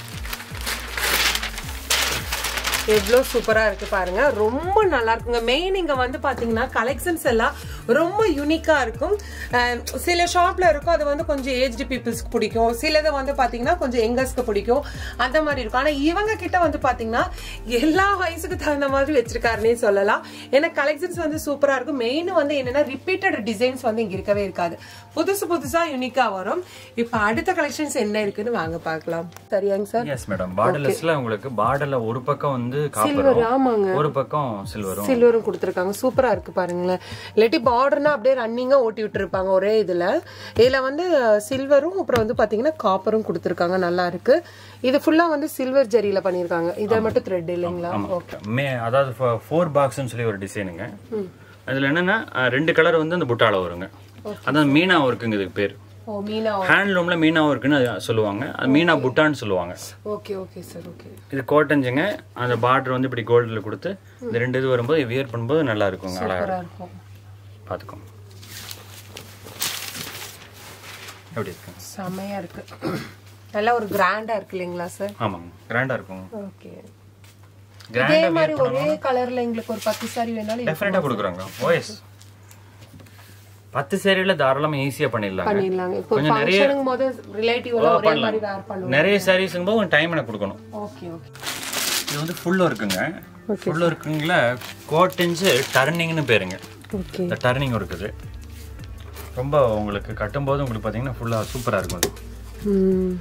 எவ்வளோ சூப்பரா இருக்கு பாருங்க ரொம்ப நல்லா இருக்குங்க மெயின் இங்க வந்து பாத்தீங்கன்னா கலெக்ஷன்ஸ் எல்லாம் ரொம்ப யூனிக்கா இருக்கும் அஹ் சில ஷாப்ல இருக்கும் அது வந்து கொஞ்சம் ஏஜ்டு பீப்புள்ஸ்க்கு பிடிக்கும் சிலது வந்து பாத்தீங்கன்னா கொஞ்சம் யங்கர்ஸ்க்கு பிடிக்கும் அந்த மாதிரி இருக்கும் ஆனா இவங்க கிட்ட வந்து பாத்தீங்கன்னா எல்லா வயசுக்கு தகுந்த மாதிரி வச்சிருக்காருன்னே சொல்லலாம் ஏன்னா கலெக்ஷன்ஸ் வந்து சூப்பரா இருக்கும் மெயின் வந்து என்னன்னா ரிப்பீட்டட் டிசைன்ஸ் வந்து இங்க இருக்கவே இருக்காது புதுசு புதுசா யூனிக்கா வரும் இப்ப அடுத்த கலெக்ஷன்ஸ் என்ன இருக்குன்னு வாங்க பார்க்கலாம் சரியாங்க சார் எஸ் மேடம் பார்டர்லெஸ்ல உங்களுக்கு பார்டர்ல ஒரு பக்கம் வந்து சில்வர் காப்பரும் ஆமாங்க ஒரு பக்கம் சில்வரும் சில்வரும் கொடுத்துருக்காங்க சூப்பரா இருக்கு பாருங்களேன் இல்லாட்டி பார்டர்னா அப்படியே ரன்னிங்கா ஓட்டி விட்டுருப்பாங்க ஒரே இதுல இதுல வந்து சில்வரும் அப்புறம் வந்து பாத்தீங்கன்னா காப்பரும் கொடுத்துருக்காங்க நல்லா இருக்கு இது ஃபுல்லா வந்து சில்வர் ஜரியில பண்ணிருக்காங்க இதை மட்டும் த்ரெட் இல்லைங்களா ஓகே மே அதாவது ஃபோர் பாக்ஸ்னு சொல்லி ஒரு டிசைனுங்க அதுல என்னன்னா அஹ், ரெண்டு கலர் வந்து அந்த புட்டால வருங்க அதான் மீனா ஒர்க்குங்க இதுக்கு பேர் ஓ மீனா ஹேண்ட்லூம்ல மீனா ஒர்க்குன்னு அது சொல்லுவாங்க அது மீனா புட்டான்னு சொல்லுவாங்க ஓகே ஓகே சார் ஓகே இது கோட்டஞ்சுங்க அந்த பார்டர் வந்து இப்படி கோல்டில் கொடுத்து இந்த ரெண்டு இது வரும்போது வியர் பண்ணும்போது நல்லா இருக்குங்க அழகா சூப்பரா இருக்கும் பார்த்துக்கோங்க எப்படி இருக்குங்க செமையா இருக்கு நல்லா ஒரு கிராண்டா இருக்கு இல்லைங்களா சார் ஆமாங்க கிராண்டா இருக்கும் ஓகே இதே கிராண்டா மாதிரி ஒரே கலர்ல எங்களுக்கு ஒரு பத்து சாரி வேணாலும் டெஃபினட்டா கொடுக்குறாங்க ஓஎஸ் பத்து சேரியில தாராளமா ஈஸியா பண்ணிடலாங்க பண்ணிடலாங்க இப்போ கொஞ்சம் நிறைய ஃபங்க்ஷனுக்கு போது ரிலேட்டிவ் எல்லாம் ஒரே மாதிரி வேர் பண்ணுவோம் நிறைய சாரீஸுங்க போது கொஞ்சம் டைம் எனக்கு கொடுக்கணும் ஓகே ஓகே இது வந்து ஃபுல் ஒர்க்குங்க ஃபுல் ஒர்க்குங்கள கோட்டிஞ்சு டர்னிங்னு பேருங்க ஓகே இந்த டர்னிங் இருக்குது ரொம்ப உங்களுக்கு கட்டும்போது உங்களுக்கு பார்த்தீங்கன்னா ஃபுல்லாக சூப்பராக இருக்கும் அது ம்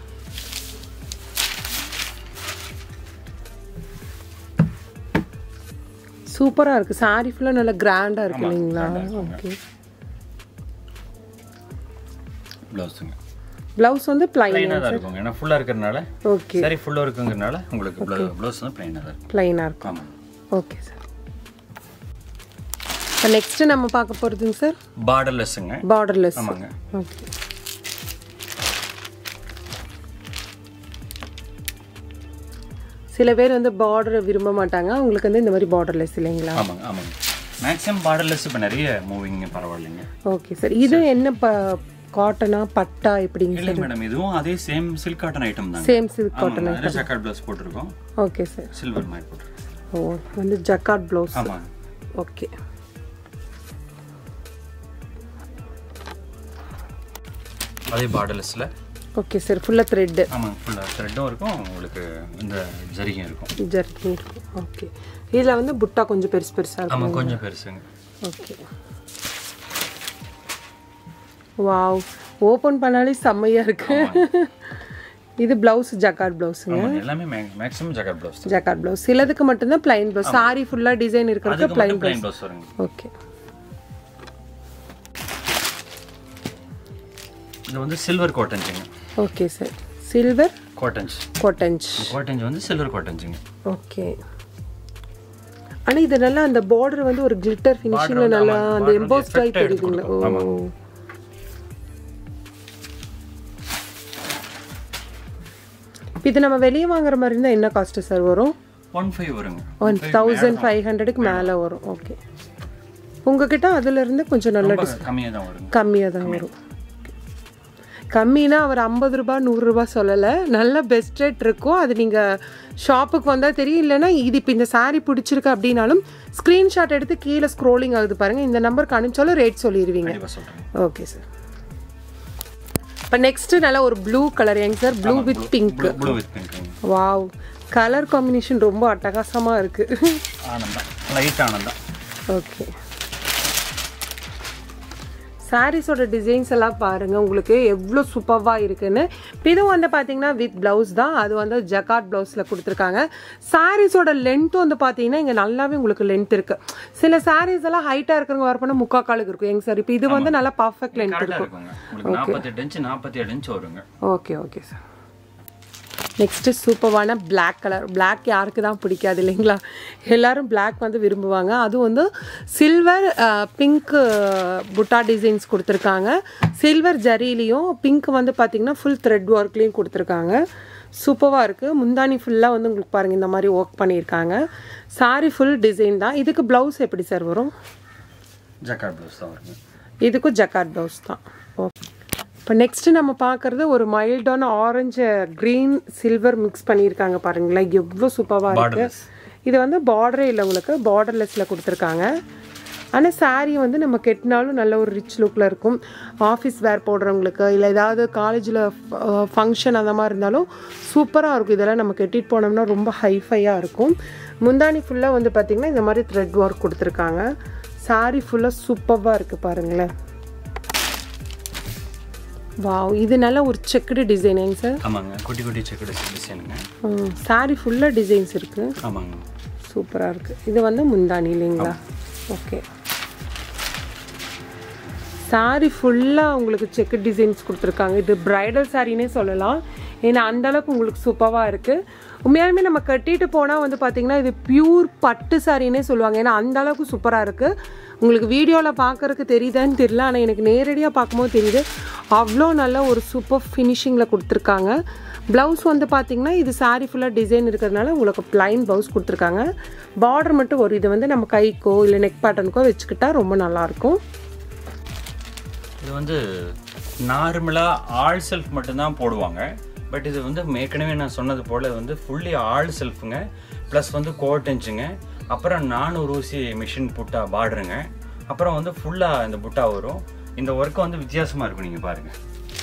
சூப்பரா இருக்கு சாரி ஃபுல்லா நல்ல கிராண்டா இருக்கு இல்லைங்களா ஓகே ப்ளவுஸுங்க பிளவுஸ் வந்து பிளைன் ப்ளைனாக தான் இருக்குங்க ஏன்னா ஃபுல்லாக இருக்கிறதுனால ஓகே சரி ஃபுல்லாக இருக்குங்கிறனால உங்களுக்கு ப்ளவுஸ் வந்து ப்ளைனாக தான் இருக்கும் பிளைனா இருக்கும் ஆமாம் ஓகே சார் இப்போ நெக்ஸ்ட் நம்ம பார்க்க போறதுங்க சார் பார்டர்லெஸ்ஸுங்க பார்டர்லெஸ் ஆமாங்க ஓகே சில பேர் வந்து பார்டர் விரும்ப மாட்டாங்க அவங்களுக்கு வந்து இந்த மாதிரி பார்டர்லெஸ் இல்லைங்களா ஆமாங்க ஆமாங்க மேக்ஸிமம் பார்டர்லெஸ் இப்போ நிறைய மூவிங்க பரவாயில்லைங்க ஓகே சார் இது என்ன ப காட்டனா பட்டா எப்படிங்க இல்லை மேடம் இதுவும் அதே சேம் சில்க் காட்டன் ஐட்டம் தாங்க சேம் சில்க் காட்டன் ஆமாங்க அதில் ஜக்கார்ட் ப்ளவுஸ் போட்டிருக்கோம் ஓகே சார் சில்வர் மாதிரி போட்டிருக்கோம் ஓ வந்து ஜக்கார்ட் ப்ளவுஸ் ஆமாங்க ஓகே அதே பார்டர்லெஸ்ஸில் ஓகே சார் ஃபுல்லாக த்ரெட்டு ஆமாங்க ஃபுல்லாக த்ரெட்டும் இருக்கும் உங்களுக்கு இந்த ஜரிகையும் இருக்கும் ஜர்க்கிங் இருக்கும் ஓகே இதில் வந்து புட்டா கொஞ்சம் பெருசு பெருசாக இருக்கும் ஆமாம் கொஞ்சம் பெருசுங்க ஓகே வாவ் ஓப்பன் பண்ணாலே செம்மையாக இருக்கு இது ப்ளவுஸ் ஜக்கார்ட் ப்ளவுஸுங்க ஆமாங்க எல்லாமே மேக்ஸிமம் ஜக்கர் ப்ளவுஸ் தான் ஜக்கார்ட் ப்ளவுஸ் சிலதுக்கு மட்டும்தான் பிளைன் ப்ளவுஸ் சாரி ஃபுல்லாக டிசைன் இருக்கிறதுக்கு அதுக்கு பிளைன் மட்டும் பிளைன் ப்ளவுஸ் வருங்க ஓகே இது வந்து சில்வர் கோட்டன்ஸுங்க okay sir silver cottons cottons cottons வந்து சில்வர் கோட்டன்ஸுங்க ஓகே ஆனால் இது நல்லா அந்த பார்டர் வந்து ஒரு கிளிட்டர் ஃபினிஷிங்கில் நல்லா அந்த எம்போஸ்ட் ஆகி தெரியுதுங்களா ஓ இப்ப இது நம்ம வெளியே வாங்குற மாதிரி இருந்தால் என்ன காஸ்ட்டு சார் வரும் ஒன் ஃபைவ் வருங்க ஒன் தௌசண்ட் ஃபைவ் ஹண்ட்ரடுக்கு மேலே வரும் ஓகே உங்ககிட்ட அதுலேருந்து கொஞ்சம் நல்ல ரொம்ப கம்மியாக தான் வருங்க கம்மியாக தான் வரும் கம்மினா அவர் ஐம்பது ரூபா நூறுரூபா சொல்லலை நல்ல பெஸ்ட் ரேட் இருக்கும் அது நீங்கள் ஷாப்புக்கு வந்தால் தெரியும் இல்லைன்னா இது இப்போ இந்த saree பிடிச்சிருக்கு அப்படின்னாலும் ஸ்க்ரீன்ஷாட் எடுத்து கீழே ஸ்க்ரோலிங் ஆகுது பாருங்கள் இந்த நம்பருக்கு அனுப்பிச்சாலும் ரேட் சொல்லிடுவீங்க கண்டிப்பாக சொல்கிறேன் ஓகே சார் இப்போ நெக்ஸ்ட்டு நல்லா ஒரு ப்ளூ கலர் எங்க sir blue with pink blue with பிங்க்குங்க வாவ் கலர் காம்பினேஷன் ரொம்ப அட்டகாசமாக இருக்குது ஆனந்தம் லைட் ஆனந்தம் ஓகே சாரீஸோட டிசைன்ஸ் எல்லாம் பாருங்க உங்களுக்கு எவ்வளோ சூப்பராக இருக்குன்னு இப்ப இதுவும் வந்து பார்த்தீங்கன்னா வித் ப்ளவுஸ் தான் அது வந்து ஜக்கார்ட் ப்ளவுஸில் கொடுத்துருக்காங்க சாரீஸோட லென்த்தும் வந்து பார்த்தீங்கன்னா இங்கே நல்லாவே உங்களுக்கு லென்த் இருக்கு சில சாரீஸ் எல்லாம் ஹைட்டாக இருக்கிறவங்க வர பண்ணால் முக்கா காலுக்கு இருக்கும் எங்க சார் இப்போ இது வந்து நல்லா பர்ஃபெக்ட் லென்த் கரெக்டாக இருக்கும் இருக்குங்க உங்களுக்கு நாற்பத்தெட்டு இன்ச்சு நாற்பத்தி ஏழு இன்ச்சு வருங்க ஓகே ஓகே சார் நெக்ஸ்ட்டு சூப்பர்வான Black கலர் Black யாருக்கு தான் பிடிக்காது இல்லைங்களா எல்லாரும் Black வந்து விரும்புவாங்க அதுவும் வந்து சில்வர் பிங்க் புட்டா டிசைன்ஸ் கொடுத்துருக்காங்க சில்வர் ஜரிலையும் பிங்க் வந்து பார்த்திங்கன்னா ஃபுல் த்ரெட் ஒர்க்லேயும் கொடுத்துருக்காங்க சூப்பராக இருக்குது முந்தானி ஃபுல்லாக வந்து உங்களுக்கு பாருங்கள் இந்த மாதிரி ஒர்க் பண்ணியிருக்காங்க சாரி ஃபுல் டிசைன் தான் இதுக்கு ப்ளவுஸ் எப்படி சார் வரும் ஜக்கார்ட் ப்ளவுஸ் தான் வருங்க இதுக்கும் ஜக்கார்ட் ப்ளவுஸ் தான் ஓகே இப்போ நெக்ஸ்ட்டு நம்ம பார்க்குறது ஒரு மைல்டான ஆரஞ்சு க்ரீன் சில்வர் மிக்ஸ் பண்ணியிருக்காங்க பாருங்களேன் எவ்வளோ சூப்பராக இருக்குது Borderless. இது வந்து பார்டரே இல்லை உங்களுக்கு பார்டர்லெஸில் கொடுத்துருக்காங்க ஆனால் saree வந்து நம்ம கெட்டினாலும் நல்ல ஒரு ரிச் லுக்கில் இருக்கும் ஆஃபீஸ் வேர் போடுறவங்களுக்கு இல்லை ஏதாவது காலேஜில் ஃபங்க்ஷன் அந்த மாதிரி இருந்தாலும் சூப்பராக இருக்கும் இதெல்லாம் நம்ம கெட்டிட்டு போனோம்னா ரொம்ப ஹைஃபையாக இருக்கும் முந்தானி ஃபுல்லாக வந்து பார்த்திங்கன்னா இந்த மாதிரி த்ரெட் ஒர்க் கொடுத்துருக்காங்க saree ஃபுல்லாக சூப்பராக இருக்குது பாருங்களேன் வாவ் இது நல்ல ஒரு செக்குடு டிசைனிங் சார் ஆமாங்க குட்டி குட்டி செக்கடு டிசைனுங்க saree ஃபுல்லாக டிசைன்ஸ் இருக்குது ஆமாங்க சூப்பராக இருக்குது இது வந்து முந்தானி இல்லைங்களா ஓகே சாரி ஃபுல்லாக உங்களுக்கு செக்கு டிசைன்ஸ் கொடுத்துருக்காங்க இது பிரைடல் சாரினே சொல்லலாம் ஏன்னா அந்த அளவுக்கு உங்களுக்கு சூப்பராக இருக்குது உண்மையாலுமே நம்ம கட்டிட்டு போனால் வந்து பார்த்திங்கன்னா இது பியூர் பட்டு சாரினே சொல்லுவாங்க ஏன்னா அந்த அளவுக்கு சூப்பராக இருக்குது உங்களுக்கு வீடியோவில் பார்க்குறதுக்கு தெரியுதான்னு தெரியல ஆனால் எனக்கு நேரடியாக பார்க்கும்போது தெரியுது அவ்வளோ நல்ல ஒரு சூப்பர் ஃபினிஷிங்கில் கொடுத்துருக்காங்க ப்ளவுஸ் வந்து பார்த்தீங்கன்னா இது saree ஃபுல்லாக டிசைன் இருக்கிறதுனால உங்களுக்கு ப்ளைன் ப்ளவுஸ் கொடுத்துருக்காங்க பார்டர் மட்டும் ஒரு இது வந்து நம்ம கைக்கோ இல்லை நெக் பேட்டர்னுக்கோ வச்சுக்கிட்டா ரொம்ப நல்லாயிருக்கும் இது வந்து நார்மலாக ஆள் செல்ஃப் மட்டும்தான் போடுவாங்க பட் இது வந்து ஏற்கனவே நான் சொன்னது போல் வந்து ஃபுல்லி ஆள் செல்ஃபுங்க ப்ளஸ் வந்து கோட்டன்ஸுங்க அப்புறம் நானூறு ஊசி மிஷின் புட்டா பார்டருங்க அப்புறம் வந்து ஃபுல்லாக இந்த புட்டா வரும் இந்த ஒர்க்கு வந்து வித்தியாசமாக இருக்கும் நீங்கள் பாருங்கள்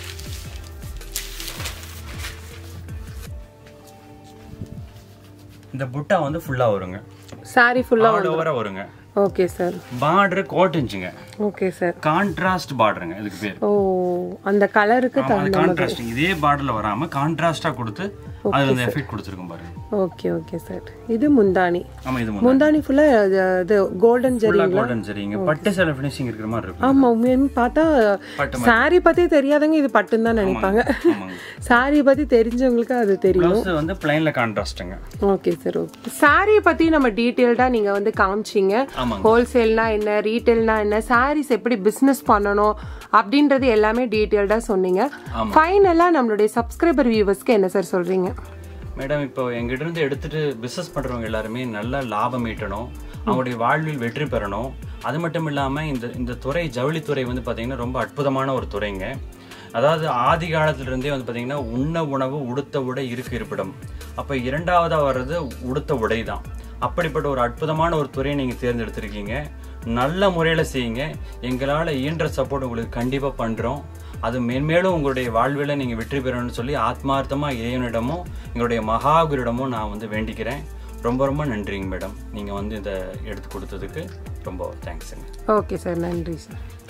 இந்த புட்டா வந்து ஃபுல்லாக வருங்க saree ஃபுல்லாக ஆல் ஓவராக வருங்க ஓகே சார் பார்டர் கோட்டன்ஸுங்க ஓகே சார் கான்ட்ராஸ்ட் பார்டருங்க இதுக்கு பேர் ஓ அந்த கலருக்கு ஆமா, அது கான்ட்ராஸ்ட் இதே பார்டர்ல வராம கான்ட்ராஸ்டா கொடுத்து அதுல அந்த எஃபெக்ட் கொடுத்துருக்கும் பாருங்க ஓகே ஓகே சார் இது முந்தானி ஆமா இது முந்தானி ஃபுல்லாக இது கோல்டன் ஜெரி ஃபுல்லா கோல்டன் சரிங்க பட்டு சேலை ஃபினிஷிங் இருக்கிற மாதிரி இருக்கும் ஆமாம் உண்மையுமே பார்த்தா பட்டு saree பற்றி தெரியாதவங்க இது பட்டுன்னு தான் நினைப்பாங்க ஆமாங்க saree பற்றி தெரிஞ்சவங்களுக்கு அது தெரியும் ப்ளவுஸ் வந்து பிளைன்ல கான்ட்ராஸ்ட்டுங்க ஓகே சார் ஓகே சாரியை பற்றி நம்ம டீட்டெயில்டாக நீங்கள் வந்து காமிச்சிங்க ஆமாங்க ஹோல்சேல்னா என்ன ரீட்டைல்னா என்ன சாரீஸ் எப்படி பிஸ்னஸ் பண்ணணும் அப்படின்றது எல்லாமே டீட்டெயில்டாக சொன்னீங்க ஃபைனலாக நம்மளுடைய சப்ஸ்கிரைபர் வியூவர்ஸ்க்கு என்ன சார் சொல்கிறீங்க மேடம் இப்போ எங்கிட்ட இருந்து எடுத்துட்டு பிசினஸ் பண்றவங்க எல்லாருமே நல்ல லாபம் ஈட்டணும் அவங்களுடைய வாழ்வில் வெற்றி பெறணும் அது மட்டும் இல்லாம இந்த இந்த துறை ஜவுளித்துறை வந்து பாத்தீங்கன்னா ரொம்ப அற்புதமான ஒரு துறைங்க அதாவது ஆதி காலத்துல இருந்தே வந்து பாத்தீங்கன்னா உண்ண உணவு உடுத்த உடை இருக்கு இருப்பிடம் அப்ப இரண்டாவதா வர்றது உடுத்த உடை தான் அப்படிப்பட்ட ஒரு அற்புதமான ஒரு துறையை நீங்க தேர்ந்தெடுத்திருக்கீங்க நல்ல முறையில் செய்யுங்க எங்களால் இயன்ற சப்போர்ட் உங்களுக்கு கண்டிப்பாக பண்ணுறோம் அது மென்மேலும் உங்களுடைய வாழ்வில் நீங்கள் வெற்றி பெறணும்னு சொல்லி ஆத்மார்த்தமாக இறைவனிடமும் எங்களுடைய மகாகுரிடமும் நான் வந்து வேண்டிக்கிறேன் ரொம்ப ரொம்ப நன்றிங்க மேடம் நீங்கள் வந்து இதை எடுத்து கொடுத்ததுக்கு ரொம்ப தேங்க்ஸுங்க ஓகே சார் நன்றி சார்